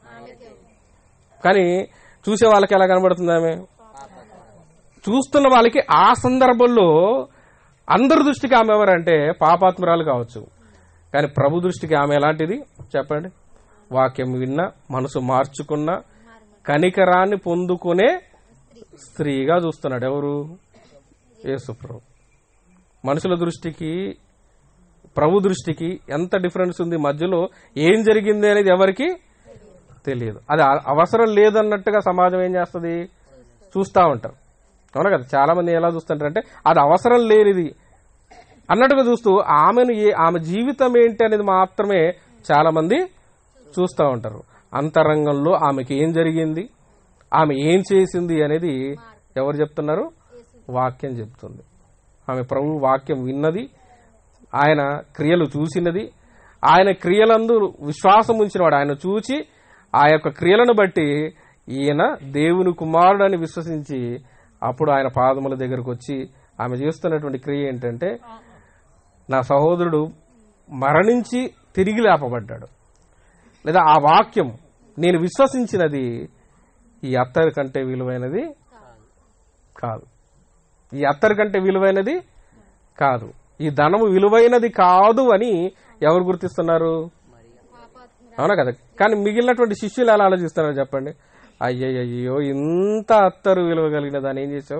కానీ చూసే వాళ్ళకి ఎలా కనబడుతుంది ఆమె చూస్తున్న వాళ్ళకి ఆ సందర్భంలో అందరి దృష్టికి ఆమె ఎవరంటే పాపాత్మురాలు కావచ్చు కానీ ప్రభు దృష్టికి ఆమె ఎలాంటిది చెప్పండి వాక్యం విన్న మనసు మార్చుకున్న కనికరాన్ని పొందుకునే స్త్రీగా చూస్తున్నాడు ఎవరు యేసు ప్రభు మనుషుల దృష్టికి ప్రభు దృష్టికి ఎంత డిఫరెన్స్ ఉంది మధ్యలో ఏం జరిగింది అనేది ఎవరికి తెలియదు అది అ- అవసరం లేదన్నట్టుగా సమాజం ఏం చేస్తుంది చూస్తూ ఉంటారు అవునా కదా చాలా మంది ఎలా చూస్తుంటారు అంటే అది అవసరం లేనిది అన్నట్టుగా చూస్తూ ఆమెను ఏ ఆమె జీవితం ఏంటి అనేది మాత్రమే చాలా మంది చూస్తూ ఉంటారు అంతరంగంలో ఆమెకి ఏం జరిగింది ఆమె ఏం చేసింది అనేది ఎవరు చెప్తున్నారు వాక్యం చెప్తుంది ఆమె ప్రభు వాక్యం విన్నది ఆయన క్రియలు చూసినది ఆయన క్రియలందు విశ్వాసం ఉంచినవాడు ఆయన చూచి ఆ యొక్క క్రియలను బట్టి ఈయన దేవుని కుమారుడని విశ్వసించి అప్పుడు ఆయన పాదముల దగ్గరకు వచ్చి ఆమె చేస్తున్నటువంటి క్రియ ఏంటంటే నా సహోదరుడు మరణించి తిరిగి లేపబడ్డాడు లేదా ఆ వాక్యం నేను విశ్వసించినది ఈ అత్తరి కంటే విలువైనది కాదు ఈ అత్తరి కంటే విలువైనది కాదు ఈ ధనము విలువైనది కాదు అని ఎవరు గుర్తిస్తున్నారు అవునా కదా కానీ మిగిలినటువంటి శిష్యులు ఎలా ఆలోచిస్తున్నారు చెప్పండి అయ్యయ్యో ఇంత అత్తరు విలువ కలిగిన దాన్ని ఏం చేసావు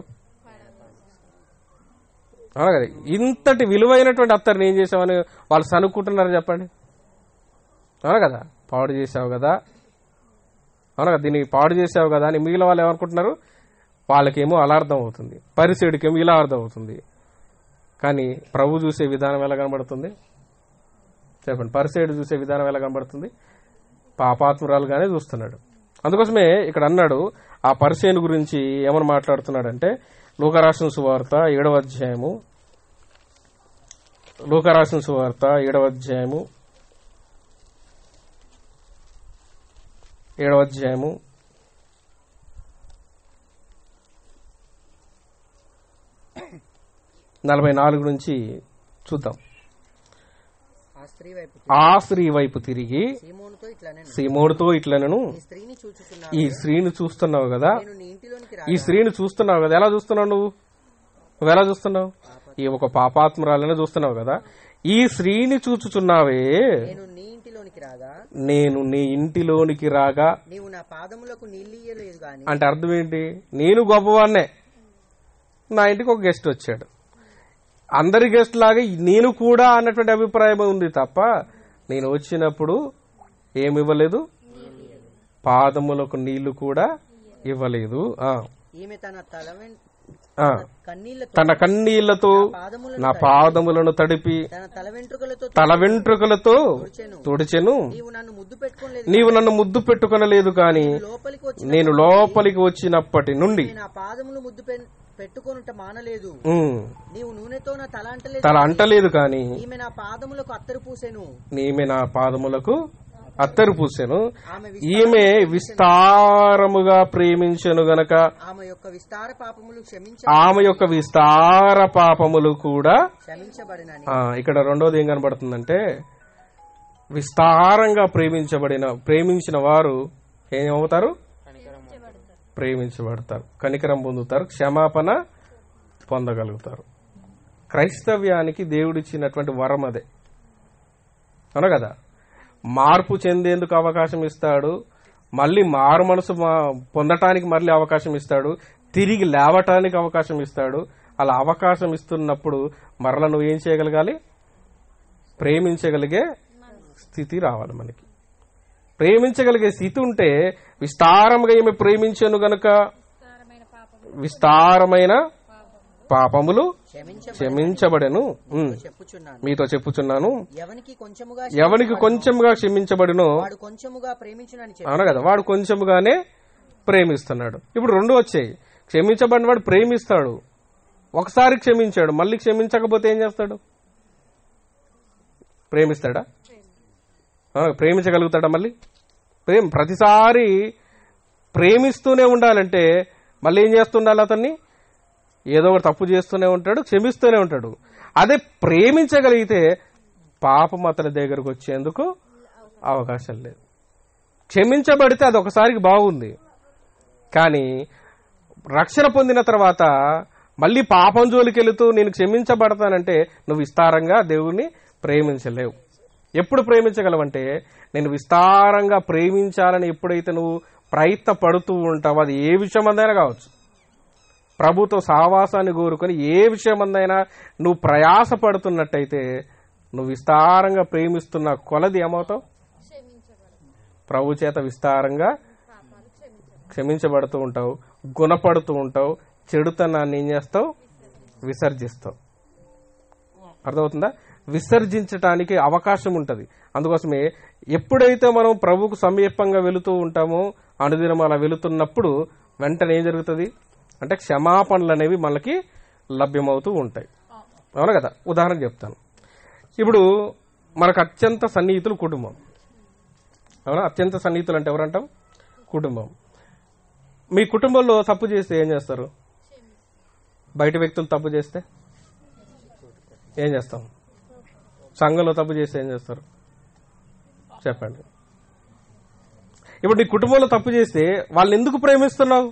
అవునా కదా ఇంతటి విలువైనటువంటి అత్తరిని ఏం చేసావని వాళ్ళు సనుక్కుంటున్నారు చెప్పండి అవునా కదా పాడు చేసావు కదా అవునా కదా దీన్ని పాడు చేసావు కదా అని మిగిలిన వాళ్ళు ఏమనుకుంటున్నారు వాళ్ళకేమో అలా అర్థం అవుతుంది పరిసేడికేమో ఇలా అర్థం అవుతుంది కానీ ప్రభు చూసే విధానం ఎలా కనబడుతుంది చెప్పండి పరిసేడు చూసే విధానం ఎలా కనబడుతుంది పాపాత్మురాలుగానే చూస్తున్నాడు అందుకోసమే ఇక్కడ అన్నాడు ఆ పరిసేను గురించి ఏమని మాట్లాడుతున్నాడంటే లోకరాసిన సువార్త ఏడవ అధ్యాయము లోకరాసిన సువార్త ఏడవ అధ్యాయము ఏడవ అధ్యాయము నలభై నాలుగు నుంచి చూద్దాం ఆ స్త్రీ వైపు ఆ స్త్రీ వైపు తిరిగి సీమోనుతో ఇట్లా నేను సీమోడుతో ఇట్లనను ఈ స్త్రీని చూచుచున్నా ఈ స్త్రీని చూస్తున్నావు కదా నేను నీ ఇంటిలోనికి రా ఈ స్త్రీని చూస్తున్నావు కదా ఎలా చూస్తున్నావు నువ్వు నువ్వు ఎలా చూస్తున్నావు ఈ ఒక పాపాత్మరాలనే చూస్తున్నావు కదా ఈ స్త్రీని చూచుచున్నావే నేను నీ ఇంటిలోనికి రాగా నేను నీ ఇంటిలోనికి రాగా నీవు నా పాదములకు నీళ్ళు ఇయ్యలేదు గాని అంటే అర్థం ఏంటి నేను గొప్పవాన్నే నా ఇంటికి ఒక గెస్ట్ వచ్చాడు అందరి గెస్ట్ లాగా నేను కూడా అన్నటువంటి అభిప్రాయం ఉంది తప్ప నేను వచ్చినప్పుడు ఏమి ఇవ్వలేదు పాదములకు నీళ్లు కూడా ఇవ్వలేదు ఆ ఈమె తన తల వెం- ఆ, కన్నీళ్లతో తన కన్నీళ్లతో పాదములను నా పాదములను తడిపి తన తల వెంట్రుకలతో తల వెంట్రుకలతో తుడిచెను తుడిచెను నీవు నన్ను ముద్దు పెట్టుకోలేదు నీవు నన్ను ముద్దు పెట్టుకొనలేదు కాని లోపలికి వచ్చి నేను లోపలికి వచ్చినప్పటి నుండి నా పాదములు ముద్దు పె- పెట్టుకొనుట మానలేదు ఉమ్, నీవు నూనెతో నా తల అంటలేదు తల అంటలేదు కాని ఈమె నా పాదములకు అత్తరు పూసెను ఈమె నా పాదములకు అత్తరు పూసెను ఆమె వి- ఈమె విస్తారముగా ప్రేమించెను గనక ఆమె యొక్క విస్తార పాపములు క్షమించ ఆమె యొక్క విస్తార పాపములు కూడా క్షమించబడినని ఆ, ఇక్కడ రెండోది ఏం కనబడుతుందంటే విస్తారంగా ప్రేమించబడిన ప్రేమించిన వారు ఏమవుతారు ప్రేమించబడతారు కనికరం పొందుతారు క్షమాపణ పొందగలుగుతారు క్రైస్తవ్యానికి దేవుడిచ్చినటువంటి వరం అదే అవును కదా మార్పు చెందేందుకు అవకాశం ఇస్తాడు మళ్ళీ మారు మనసు మా- పొందటానికి మళ్ళీ అవకాశం ఇస్తాడు తిరిగి లేవటానికి అవకాశం ఇస్తాడు అలా అవకాశం ఇస్తున్నప్పుడు మరలా నువ్వు ఏం చేయగలగాలి ప్రేమించగలిగే స్థితి రావాలి మనకి ప్రేమించగలిగే స్థితి ఉంటే విస్తారముగా ఈమె ప్రేమించను గనుక విస్తారమైన పాపములు క్షమించ క్షమించబడెను ఉమ్. చెప్పుచున్నాను మీతో చెప్పుచున్నాను ఎవనికి కొంచెముగా ఎవనికి కొంచెంగా క్షమించబడినో వాడు కొంచెముగా ప్రేమించునని చెప్పి అవును కదా వాడు కొంచెముగానే ప్రేమిస్తున్నాడు ఇప్పుడు రెండు వచ్చాయి క్షమించబడిన వాడు ప్రేమిస్తాడు ఒకసారి క్షమించాడు మళ్ళీ క్షమించకపోతే ఏం చేస్తాడు ప్రేమిస్తాడా అవునా, ప్రేమించగలుగుతాడా మళ్ళీ ప్రేమ ప్రతిసారి ప్రేమిస్తూనే ఉండాలంటే మళ్ళీ ఏం చేస్తుండాలి అతన్ని ఏదో ఒకటి తప్పు చేస్తూనే ఉంటాడు క్షమిస్తూనే ఉంటాడు అదే ప్రేమించగలిగితే పాపం అతని దగ్గరకు వచ్చేందుకు అవకాశం లేదు క్షమించబడితే అది ఒకసారికి బాగుంది కానీ రక్షణ పొందిన తర్వాత మళ్ళీ పాపం జోలికి వెళుతూ నేను క్షమించబడతానంటే నువ్వు విస్తారంగా దేవుణ్ణి ప్రేమించలేవు ఎప్పుడు ప్రేమించగలవంటే నేను విస్తారంగా ప్రేమించాలని ఎప్పుడైతే నువ్వు ప్రయత్నపడుతూ ఉంటావో అది ఏ విషయం అందైనా కావచ్చు ప్రభుతో సహవాసాన్ని కోరుకొని ఏ విషయం అందైనా నువ్వు ప్రయాసపడుతున్నట్టయితే నువ్వు విస్తారంగా ప్రేమిస్తున్న కొలది ఏమవుతావు ప్రభు చేత విస్తారంగా క్షమించబడుతూ ఉంటావు గుణపడుతూ ఉంటావు చెడుతనాన్ని ఏం చేస్తావు విసర్జిస్తావు అర్థమవుతుందా విసర్జించటానికి అవకాశం ఉంటుంది అందుకోసమే ఎప్పుడైతే మనం ప్రభుకు సమీపంగా వెళుతూ ఉంటామో అనుదినం అలా వెళుతున్నప్పుడు వెంటనే ఏం జరుగుతుంది అంటే క్షమాపణలు అనేవి మనకి లభ్యమవుతూ ఉంటాయి అవును కదా ఉదాహరణ చెప్తాను ఇప్పుడు మనకు అత్యంత సన్నిహితులు కుటుంబం అవునా అత్యంత సన్నిహితులు అంటే ఎవరంటాం కుటుంబం మీ కుటుంబంలో తప్పు చేస్తే ఏం చేస్తారు బయట వ్యక్తులు తప్పు చేస్తే ఏం చేస్తాం సంఘంలో తప్పు చేస్తే ఏం చేస్తారు చెప్పండి ఇప్పుడు నీ కుటుంబంలో తప్పు చేస్తే వాళ్ళని ఎందుకు ప్రేమిస్తున్నావు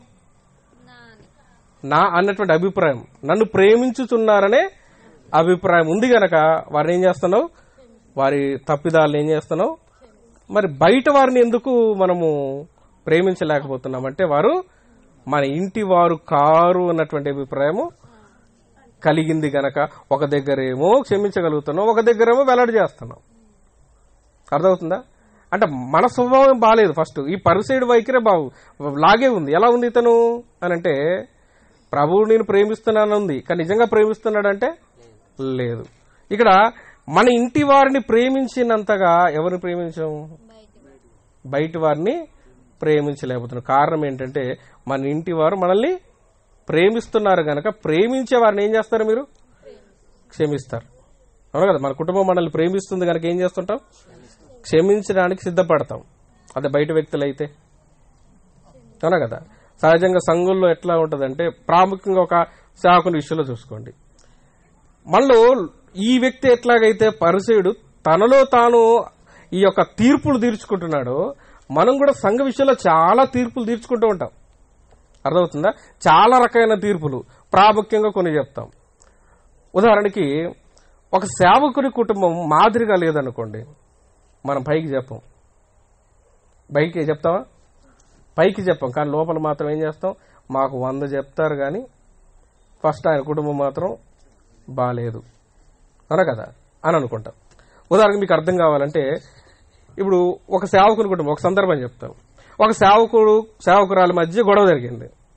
నా అన్నటువంటి అభిప్రాయం నన్ను ప్రేమించుతున్నారనే అభిప్రాయం ఉంది గనక వారిని ఏం చేస్తున్నావు వారి తప్పిదాలను ఏం చేస్తున్నావు మరి బయట వారిని ఎందుకు మనము ప్రేమించలేకపోతున్నామంటే వారు మన ఇంటి వారు కారు అన్నటువంటి అభిప్రాయము కలిగింది గనక ఒక దగ్గరేమో క్షమించగలుగుతున్నాం ఒక దగ్గరేమో వెల్లడి చేస్తున్నాం అర్థమవుతుందా అంటే మన స్వభావం బాగాలేదు ఫస్ట్ ఈ పరిసైడ్ వైఖరే బాగు లాగే ఉంది ఎలా ఉంది ఇతను అని అంటే ప్రభువు నేను ప్రేమిస్తున్నాను ఉంది కానీ నిజంగా ప్రేమిస్తున్నాడంటే లేదు ఇక్కడ మన ఇంటి వారిని ప్రేమించినంతగా ఎవరిని ప్రేమించాం బయటి వారిని ప్రేమించలేకపోతున్నాం కారణం ఏంటంటే మన ఇంటి వారు మనల్ని ప్రేమిస్తున్నారు గనక ప్రేమించే వారిని ఏం చేస్తారు మీరు క్షమిస్తారు అవును కదా మన కుటుంబం మనల్ని ప్రేమిస్తుంది కనుక ఏం చేస్తుంటాం క్షమించడానికి సిద్ధపడతాం అదే బయట వ్యక్తులు అయితే అవునా కదా సహజంగా సంఘంలో ఎట్లా ఉంటుందంటే ప్రాముఖ్యంగా ఒక సేవకుని విషయంలో చూసుకోండి మనలో ఈ వ్యక్తి ఎట్లాగైతే పరిచయుడు తనలో తాను ఈ యొక్క తీర్పులు తీర్చుకుంటున్నాడో మనం కూడా సంఘ విషయంలో చాలా తీర్పులు తీర్చుకుంటూ ఉంటాం అర్థమవుతుందా చాలా రకమైన తీర్పులు ప్రాముఖ్యంగా కొన్ని చెప్తాం ఉదాహరణకి ఒక సేవకుని కుటుంబం మాదిరిగా లేదనుకోండి మనం పైకి చెప్పం పైకి చెప్తావా పైకి చెప్పం కానీ లోపల మాత్రం ఏం చేస్తాం మాకు వంద చెప్తారు కానీ ఫస్ట్ ఆయన కుటుంబం మాత్రం బాలేదు అన కదా అని అనుకుంటాం ఉదాహరణకి మీకు అర్థం కావాలంటే ఇప్పుడు ఒక సేవకుని కుటుంబం ఒక సందర్భం చెప్తాం ఒక సేవకుడు సేవకురాల మధ్య గొడవ జరిగింది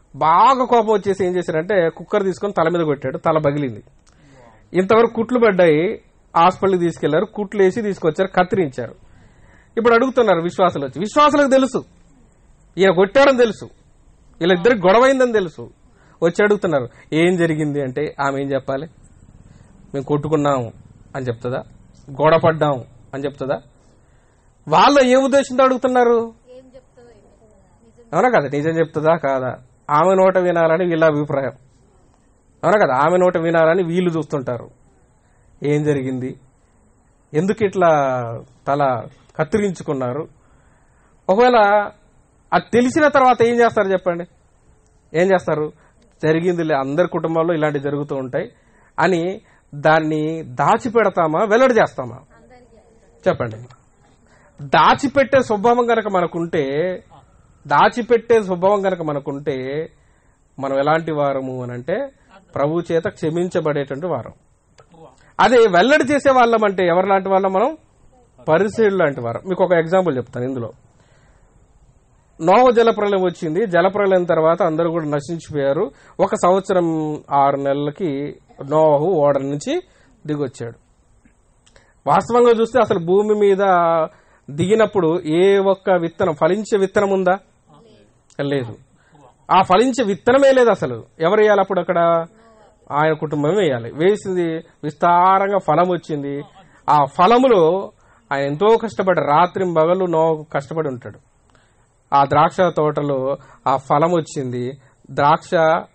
బాగా కోపం వచ్చేసి ఏం చేశారంటే కుక్కర్ తీసుకొని తల మీద కొట్టాడు తల పగిలింది ఇంతవరకు కుట్లు పడ్డాయి హాస్పిటల్కి తీసుకెళ్లారు కుట్లు వేసి తీసుకొచ్చారు కత్తిరించారు ఇప్పుడు అడుగుతున్నారు విశ్వాసులు వచ్చి విశ్వాసులకు తెలుసు ఈయన కొట్టాడని తెలుసు వీళ్ళిద్దరికి గొడవైందని తెలుసు వచ్చి అడుగుతున్నారు ఏం జరిగింది అంటే ఆమె ఏం చెప్పాలి మేము కొట్టుకున్నాము అని చెప్తుందా గొడవ పడ్డాము అని చెప్తుందా వాళ్ళు ఏ ఉద్దేశంతో అడుగుతున్నారు అవునా కదా నిజం చెప్తుందా కాదా ఆమె నోట వినాలని వీళ్ళ అభిప్రాయం అవునా కదా ఆమె నోట వినాలని వీళ్ళు చూస్తుంటారు ఏం జరిగింది ఎందుకు ఇట్లా తల కత్తిరించుకున్నారు ఒకవేళ అది తెలిసిన తర్వాత ఏం చేస్తారు చెప్పండి ఏం చేస్తారు జరిగిందిలే అందరి కుటుంబాల్లో ఇలాంటివి జరుగుతూ ఉంటాయి అని దాన్ని దాచిపెడతామా వెల్లడి చేస్తామా చెప్పండి దాచిపెట్టే స్వభావం గనక మనకుంటే దాచిపెట్టే స్వభావం గనక మనకుంటే మనం ఎలాంటి వారము అని అంటే ప్రభు చేత క్షమించబడేటువంటి వారం అదే వెల్లడి చేసే వాళ్ళం అంటే ఎవరు లాంటి వాళ్ళం మనం పరిశీలు లాంటి వారం మీకు ఒక ఎగ్జాంపుల్ చెప్తాను ఇందులో నోవ జలప్రలయం వచ్చింది జలప్రలయం తర్వాత అందరూ కూడా నశించిపోయారు ఒక సంవత్సరం ఆరు నెలలకి నోవహు ఓడ నుంచి దిగొచ్చాడు వాస్తవంగా చూస్తే అసలు భూమి మీద దిగినప్పుడు ఏ ఒక్క విత్తనం ఫలించే విత్తనం ఉందా లేదు ఆ ఫలించే విత్తనమే లేదు అసలు ఎవరు వేయాలి అప్పుడు అక్కడ ఆయన కుటుంబం వేయాలి వేసింది విస్తారంగా ఫలం వచ్చింది ఆ ఫలములో ఆయన ఎంతో కష్టపడి రాత్రి పగలు నో కష్టపడి ఉంటాడు ఆ ద్రాక్ష తోటలో ఆ ఫలం వచ్చింది ద్రాక్ష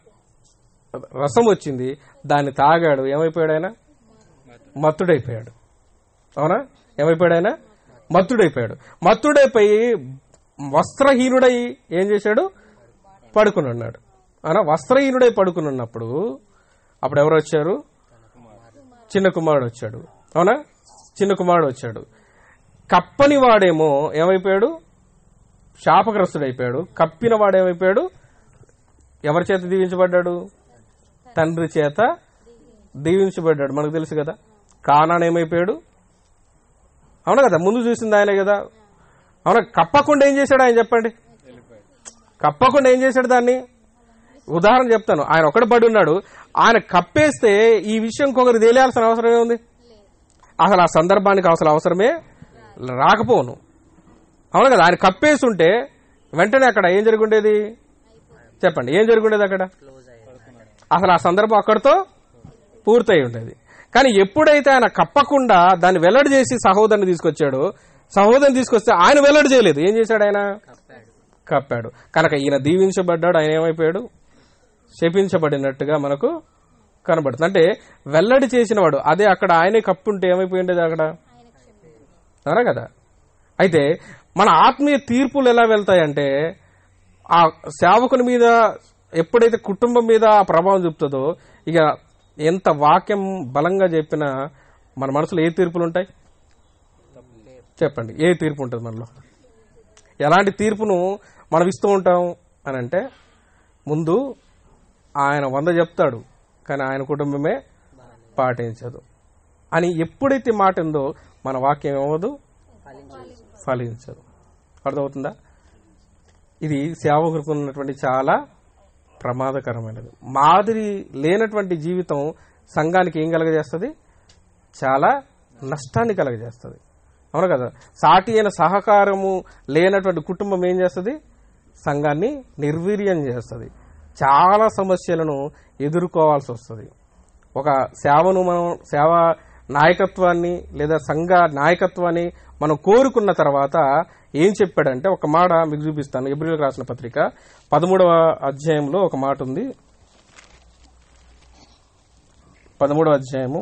రసం వచ్చింది దాన్ని తాగాడు ఏమైపోయాడు ఆయన మత్తుడైపోయాడు అవునా ఏమైపోయాడు ఆయన మత్తుడైపోయాడు మత్తుడైపోయి వస్త్రహీనుడై ఏం చేశాడు పడుకుని ఉన్నాడు అవునా వస్త్రహీనుడై పడుకుని ఉన్నప్పుడు అప్పుడు ఎవరు వచ్చారు చిన్న కుమారుడు వచ్చాడు అవునా చిన్న కుమారుడు వచ్చాడు కప్పని వాడేమో ఏమైపోయాడు శాపగ్రస్తుడైపోయాడు కప్పిన వాడేమైపోయాడు ఎవరి చేత దీవించబడ్డాడు తండ్రి చేత దీవించబడ్డాడు మనకు తెలుసు కదా కానాన్ ఏమైపోయాడు అవునా కదా ముందు చూసింది ఆయనే కదా అవునా కప్పకుండా ఏం చేశాడు ఆయన చెప్పండి కప్పకుండా ఏం చేశాడు దాన్ని ఉదాహరణ చెప్తాను ఆయన ఒకటి పడి ఉన్నాడు ఆయన కప్పేస్తే ఈ విషయం ఇంకొకరు తెలియాల్సిన అవసరం ఏముంది అసలు ఆ సందర్భానికి అసలు అవసరమే రాకపోను అవును కదా ఆయన కప్పేసి ఉంటే వెంటనే అక్కడ ఏం జరుగుండేది చెప్పండి ఏం జరుగుండేది అక్కడ అసలు ఆ సందర్భం అక్కడితో పూర్తయి ఉండేది కానీ ఎప్పుడైతే ఆయన కప్పకుండా దాన్ని వెల్లడి చేసి సహోదరుని తీసుకొచ్చాడో సహోదరుని తీసుకొస్తే ఆయన వెల్లడి చేయలేదు ఏం చేశాడు ఆయన కప్పాడు కనుక ఈయన దీవించబడ్డాడు ఆయన ఏమైపోయాడు శపించబడినట్టుగా మనకు కనబడుతుంది అంటే వెల్లడి చేసిన వాడు అదే అక్కడ ఆయనే కప్పుంటే ఏమైపోయి ఉండేది అక్కడ అవునా కదా అయితే మన ఆత్మీయ తీర్పులు ఎలా వెళ్తాయంటే ఆ సేవకుని మీద ఎప్పుడైతే కుటుంబం మీద ఆ ప్రభావం చూపుతుందో ఇక ఎంత వాక్యం బలంగా చెప్పినా మన మనసులో ఏ తీర్పులు ఉంటాయి చెప్పండి ఏ తీర్పు ఉంటుంది మనలో ఎలాంటి తీర్పును మనం ఇస్తూ ఉంటాం అని అంటే ముందు ఆయన వంద చెప్తాడు కానీ ఆయన కుటుంబమే పాటించదు అని ఎప్పుడైతే మాట ఉందో మన వాక్యం ఏమవదు ఫలించదు అర్థమవుతుందా ఇది సేవకులకు ఉన్నటువంటి చాలా ప్రమాదకరమైనది మాదిరి లేనటువంటి జీవితం సంఘానికి ఏం కలగజేస్తుంది చాలా నష్టాన్ని కలగజేస్తుంది అవును కదా సాటి అయిన సహకారము లేనటువంటి కుటుంబం ఏం చేస్తుంది సంఘాన్ని నిర్వీర్యం చేస్తుంది చాలా సమస్యలను ఎదుర్కోవాల్సి వస్తుంది ఒక సేవను మనం సేవ నాయకత్వాన్ని లేదా సంఘ నాయకత్వాన్ని మనం కోరుకున్న తర్వాత ఏం చెప్పాడంటే ఒక మాట మీకు చూపిస్తాను ఎబ్రిల్ రాసిన పత్రిక పదమూడవ అధ్యాయంలో ఒక మాట ఉంది పదమూడవ అధ్యాయము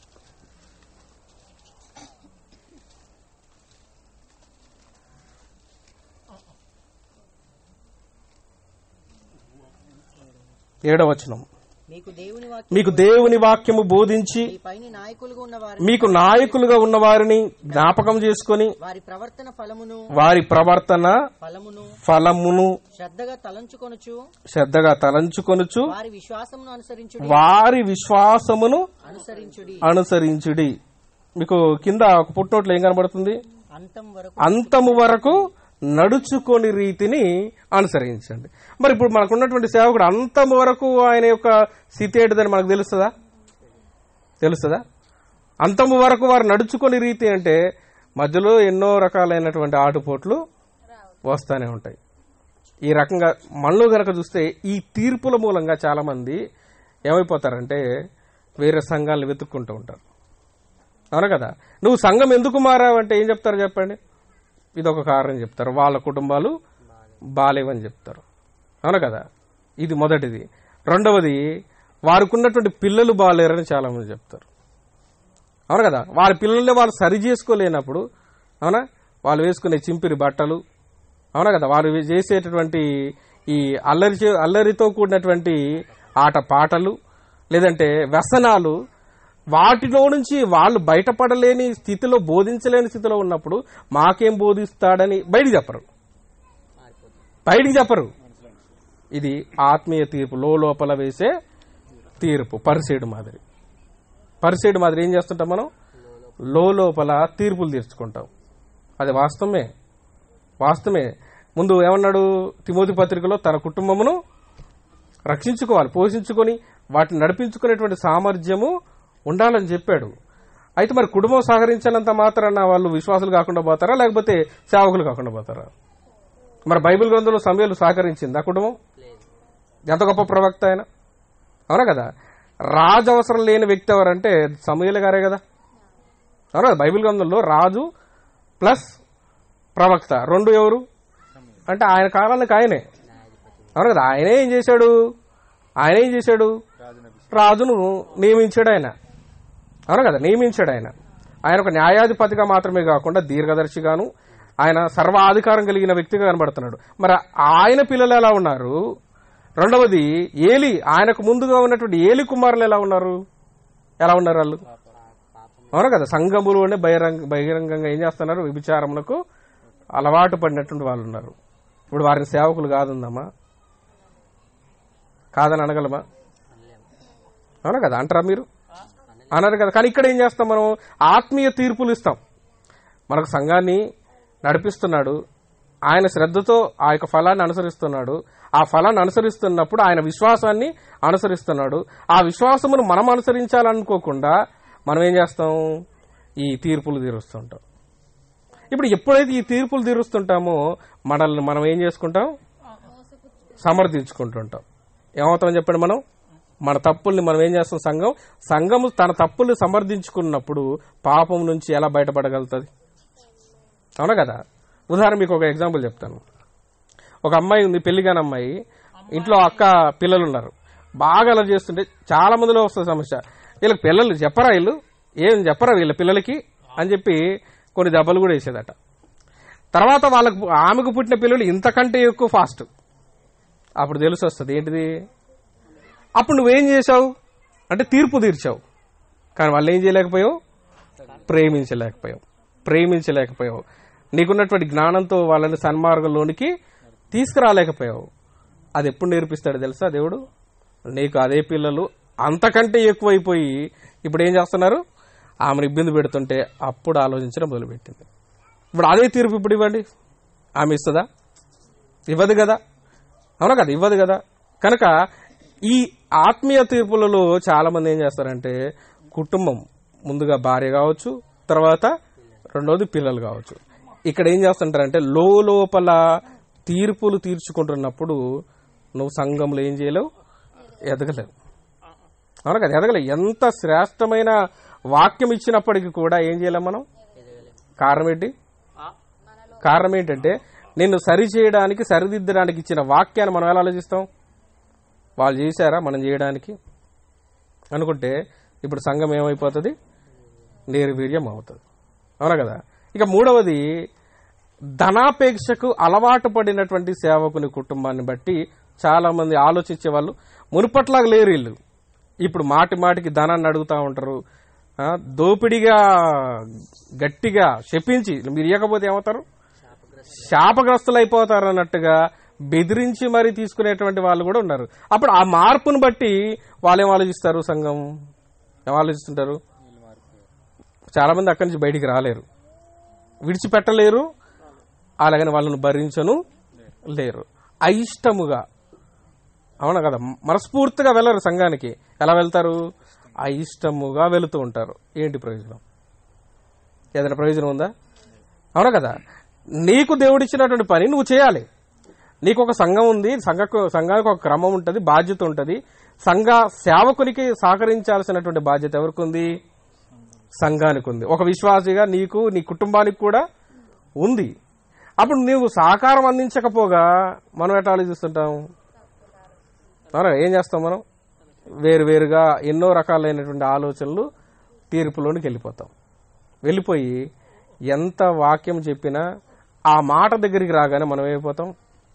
ఏడవ వచనం మీకు దేవుని వాక్యం మీకు దేవుని వాక్యము బోధించి మీ పైన నాయకులుగా ఉన్న వారి మీకు నాయకులుగా ఉన్న వారిని జ్ఞాపకం చేసుకొని వారి ప్రవర్తన ఫలమును వారి ప్రవర్తన ఫలమును ఫలమును శ్రద్ధగా తలంచుకొనుచు శ్రద్ధగా తలంచుకొనుచు వారి విశ్వాసమును అనుసరించుడి వారి విశ్వాసమును అనుసరించుడి అనుసరించుడి మీకు కింద ఒక పుట్టినోట్లో ఏం కనబడుతుంది అంతం వరకు అంతము వరకు నడుచుకొని రీతిని అనుసరించండి మరి ఇప్పుడు మనకు ఉన్నటువంటి సేవకుడు అంతం వరకు ఆయన యొక్క స్థితి ఏంటిదని మనకు తెలుస్తుందా తెలుస్తుందా అంతము వరకు వారు నడుచుకొని రీతి అంటే మధ్యలో ఎన్నో రకాలైనటువంటి ఆటుపోట్లు వస్తూనే ఉంటాయి ఈ రకంగా మనలో గనక చూస్తే ఈ తీర్పుల మూలంగా చాలా మంది ఏమైపోతారంటే వేరే సంఘాలను వెతుక్కుంటూ ఉంటారు అవును కదా నువ్వు సంఘం ఎందుకు మారావంటే ఏం చెప్తారు చెప్పండి ఇది ఒక కారణం చెప్తారు వాళ్ళ కుటుంబాలు బాలేవని చెప్తారు అవును కదా ఇది మొదటిది రెండవది వారికి ఉన్నటువంటి పిల్లలు బాలేరని చాలా మంది చెప్తారు అవును కదా వాళ్ళ పిల్లల్ని వాళ్ళు సరి చేసుకోలేనప్పుడు అవునా వాళ్ళు వేసుకునే చింపిరి బట్టలు అవునా కదా వాళ్ళు చేసేటటువంటి ఈ అల్లరి చే- అల్లరితో కూడినటువంటి ఆట పాటలు లేదంటే వ్యసనాలు వాటిలో నుంచి వాళ్ళు బయటపడలేని స్థితిలో బోధించలేని స్థితిలో ఉన్నప్పుడు మాకేం బోధిస్తాడని బయటికి చెప్పరు బయటికి చెప్పరు ఇది ఆత్మీయ తీర్పు లో లోపల వేసే తీర్పు పరిసేడు మాదిరి పరిసేడు మాదిరి ఏం చేస్తుంటాం మనం లో లోపల తీర్పులు తీర్చుకుంటాం అది వాస్తవమే వాస్తవమే ముందు ఏమన్నాడు తిమోతి పత్రికలో తన కుటుంబమును రక్షించుకోవాలి పోషించుకొని వాటిని నడిపించుకునేటువంటి సామర్థ్యము ఉండాలని చెప్పాడు అయితే మరి కుటుంబం సహకరించినంత మాత్రాన వాళ్ళు విశ్వాసులు కాకుండా పోతారా లేకపోతే సేవకులు కాకుండా పోతారా మరి బైబిల్ గ్రంథంలో సమయాలు సహకరించింది ఆ కుటుంబం ఎంత గొప్ప ప్రవక్త ఆయన అవునా కదా రాజు అవసరం లేని వ్యక్తి ఎవరంటే సమూహల గారే కదా అవునా కదా? బైబిల్ గ్రంథంలో రాజు ప్లస్ ప్రవక్త రెండు ఎవరు అంటే ఆయన కాలానికి ఆయనే అవును కదా ఆయనే ఏం చేశాడు ఆయన ఏం చేశాడు రాజును నియమించాడు ఆయన అవును కదా నియమించాడు ఆయన ఆయన ఒక న్యాయాధిపతిగా మాత్రమే కాకుండా దీర్ఘదర్శిగాను ఆయన సర్వాధికారం కలిగిన వ్యక్తిగా కనబడుతున్నాడు మరి ఆయన పిల్లలు ఎలా ఉన్నారు రెండవది ఏలి ఆయనకు ముందుగా ఉన్నటువంటి ఏలి కుమారులు ఎలా ఉన్నారు ఎలా ఉన్నారు వాళ్ళు అవును కదా సంఘములోనే బహిరంగ బహిరంగంగా ఏం చేస్తున్నారు విభిచారములకు అలవాటు పడినటువంటి వాళ్ళు ఉన్నారు ఇప్పుడు వారిని సేవకులు కాదుందమ్మా కాదని అనగలమా అవునా కదా అంటారా మీరు అన్నారు కదా కానీ ఇక్కడ ఏం చేస్తాం మనం ఆత్మీయ తీర్పులు ఇస్తాం మనకు సంఘాన్ని నడిపిస్తున్నాడు ఆయన శ్రద్ధతో ఆ యొక్క ఫలాన్ని అనుసరిస్తున్నాడు ఆ ఫలాన్ని అనుసరిస్తున్నప్పుడు ఆయన విశ్వాసాన్ని అనుసరిస్తున్నాడు ఆ విశ్వాసమును మనం అనుసరించాలనుకోకుండా మనం ఏం చేస్తాం ఈ తీర్పులు తీరుస్తుంటాం ఇప్పుడు ఎప్పుడైతే ఈ తీర్పులు తీరుస్తుంటామో మనల్ని మనం ఏం చేసుకుంటాం సమర్థించుకుంటుంటాం ఏమవుతామని చెప్పండి మనం మన తప్పుల్ని మనం ఏం చేస్తాం సంఘం సంఘము తన తప్పుల్ని సమర్థించుకున్నప్పుడు పాపం నుంచి ఎలా బయటపడగలుగుతుంది అవునా కదా ఉదాహరణ మీకు ఒక ఎగ్జాంపుల్ చెప్తాను ఒక అమ్మాయి ఉంది పెళ్లి కాని అమ్మాయి ఇంట్లో అక్క పిల్లలు ఉన్నారు బాగా అలా చేస్తుంటే చాలా మందిలో వస్తుంది సమస్య వీళ్ళకి పిల్లలు చెప్పరా వీళ్ళు ఏం చెప్పరా వీళ్ళ పిల్లలకి అని చెప్పి కొన్ని దెబ్బలు కూడా వేసేదట తర్వాత వాళ్ళకు ఆమెకు పుట్టిన పిల్లలు ఇంతకంటే ఎక్కువ ఫాస్ట్ అప్పుడు తెలిసి వస్తుంది ఏంటిది అప్పుడు నువ్వేం చేశావు అంటే తీర్పు తీర్చావు కానీ వాళ్ళు ఏం చేయలేకపోయావు ప్రేమించలేకపోయావు ప్రేమించలేకపోయావు నీకున్నటువంటి జ్ఞానంతో వాళ్ళని సన్మార్గంలోనికి తీసుకురాలేకపోయావు అది ఎప్పుడు నేర్పిస్తాడు తెలుసా దేవుడు నీకు అదే పిల్లలు అంతకంటే ఎక్కువైపోయి ఇప్పుడు ఏం చేస్తున్నారు ఆమెను ఇబ్బంది పెడుతుంటే అప్పుడు ఆలోచించడం మొదలుపెట్టింది ఇప్పుడు అదే తీర్పు ఇప్పుడు ఇవ్వండి ఆమె ఇస్తుందా ఇవ్వదు కదా అవునా కదా ఇవ్వదు కదా కనుక ఈ ఆత్మీయ తీర్పులలో చాలా మంది ఏం చేస్తారంటే కుటుంబం ముందుగా భార్య కావచ్చు తర్వాత రెండోది పిల్లలు కావచ్చు ఇక్కడ ఏం చేస్తుంటారంటే లో లోపల తీర్పులు తీర్చుకుంటున్నప్పుడు నువ్వు సంఘంలో ఏం చేయలేవు ఎదగలేవు అవును కదా ఎదగలేవు ఎంత శ్రేష్టమైన వాక్యం ఇచ్చినప్పటికీ కూడా ఏం చేయలేం మనం కారణం ఏంటి కారణం ఏంటంటే నిన్ను సరి చేయడానికి సరిదిద్దడానికి ఇచ్చిన వాక్యాన్ని మనం ఎలా ఆలోచిస్తాం వాళ్ళు చేశారా మనం చేయడానికి అనుకుంటే ఇప్పుడు సంఘం ఏమైపోతుంది నిర్వీర్యం అవుతుంది అవునా కదా ఇక మూడవది ధనాపేక్షకు అలవాటు పడినటువంటి సేవకుని కుటుంబాన్ని బట్టి చాలా మంది ఆలోచించే వాళ్ళు మునుపట్లాగా లేరు వీళ్ళు ఇప్పుడు మాటి మాటికి ధనాన్ని అడుగుతూ ఉంటారు ఆ, దోపిడిగా గట్టిగా శపించి మీరు ఇవ్వకపోతే ఏమవుతారు శాపగ్రస్తులు అయిపోతారు అన్నట్టుగా బెదిరించి మరీ తీసుకునేటువంటి వాళ్ళు కూడా ఉన్నారు అప్పుడు ఆ మార్పును బట్టి వాళ్ళు ఏం ఆలోచిస్తారు సంఘం ఏం ఆలోచిస్తుంటారు చాలా మంది అక్కడి నుంచి బయటికి రాలేరు విడిచిపెట్టలేరు అలాగని వాళ్ళను భరించను లేరు అయిష్టముగా అవునా కదా మనస్ఫూర్తిగా వెళ్ళరు సంఘానికి ఎలా వెళ్తారు అయిష్టముగా వెళుతూ ఉంటారు ఏంటి ప్రయోజనం ఏదైనా ప్రయోజనం ఉందా అవునా కదా నీకు దేవుడిచ్చినటువంటి పని నువ్వు చేయాలి నీకు ఒక సంఘం ఉంది సంఘ సంఘానికి ఒక క్రమం ఉంటుంది బాధ్యత ఉంటుంది సంఘ సేవకునికి సహకరించాల్సినటువంటి బాధ్యత ఎవరికి ఉంది సంఘానికి ఉంది ఒక విశ్వాసిగా నీకు నీ కుటుంబానికి కూడా ఉంది అప్పుడు నీవు సహకారం అందించకపోగా మనం ఎట్లా ఆలోచిస్తుంటాం అవునా ఏం చేస్తాం మనం వేరువేరుగా ఎన్నో రకాలైనటువంటి ఆలోచనలు తీర్పులోనికి వెళ్ళిపోతాం వెళ్ళిపోయి ఎంత వాక్యం చెప్పినా ఆ మాట దగ్గరికి రాగానే మనం ఏమైపోతాం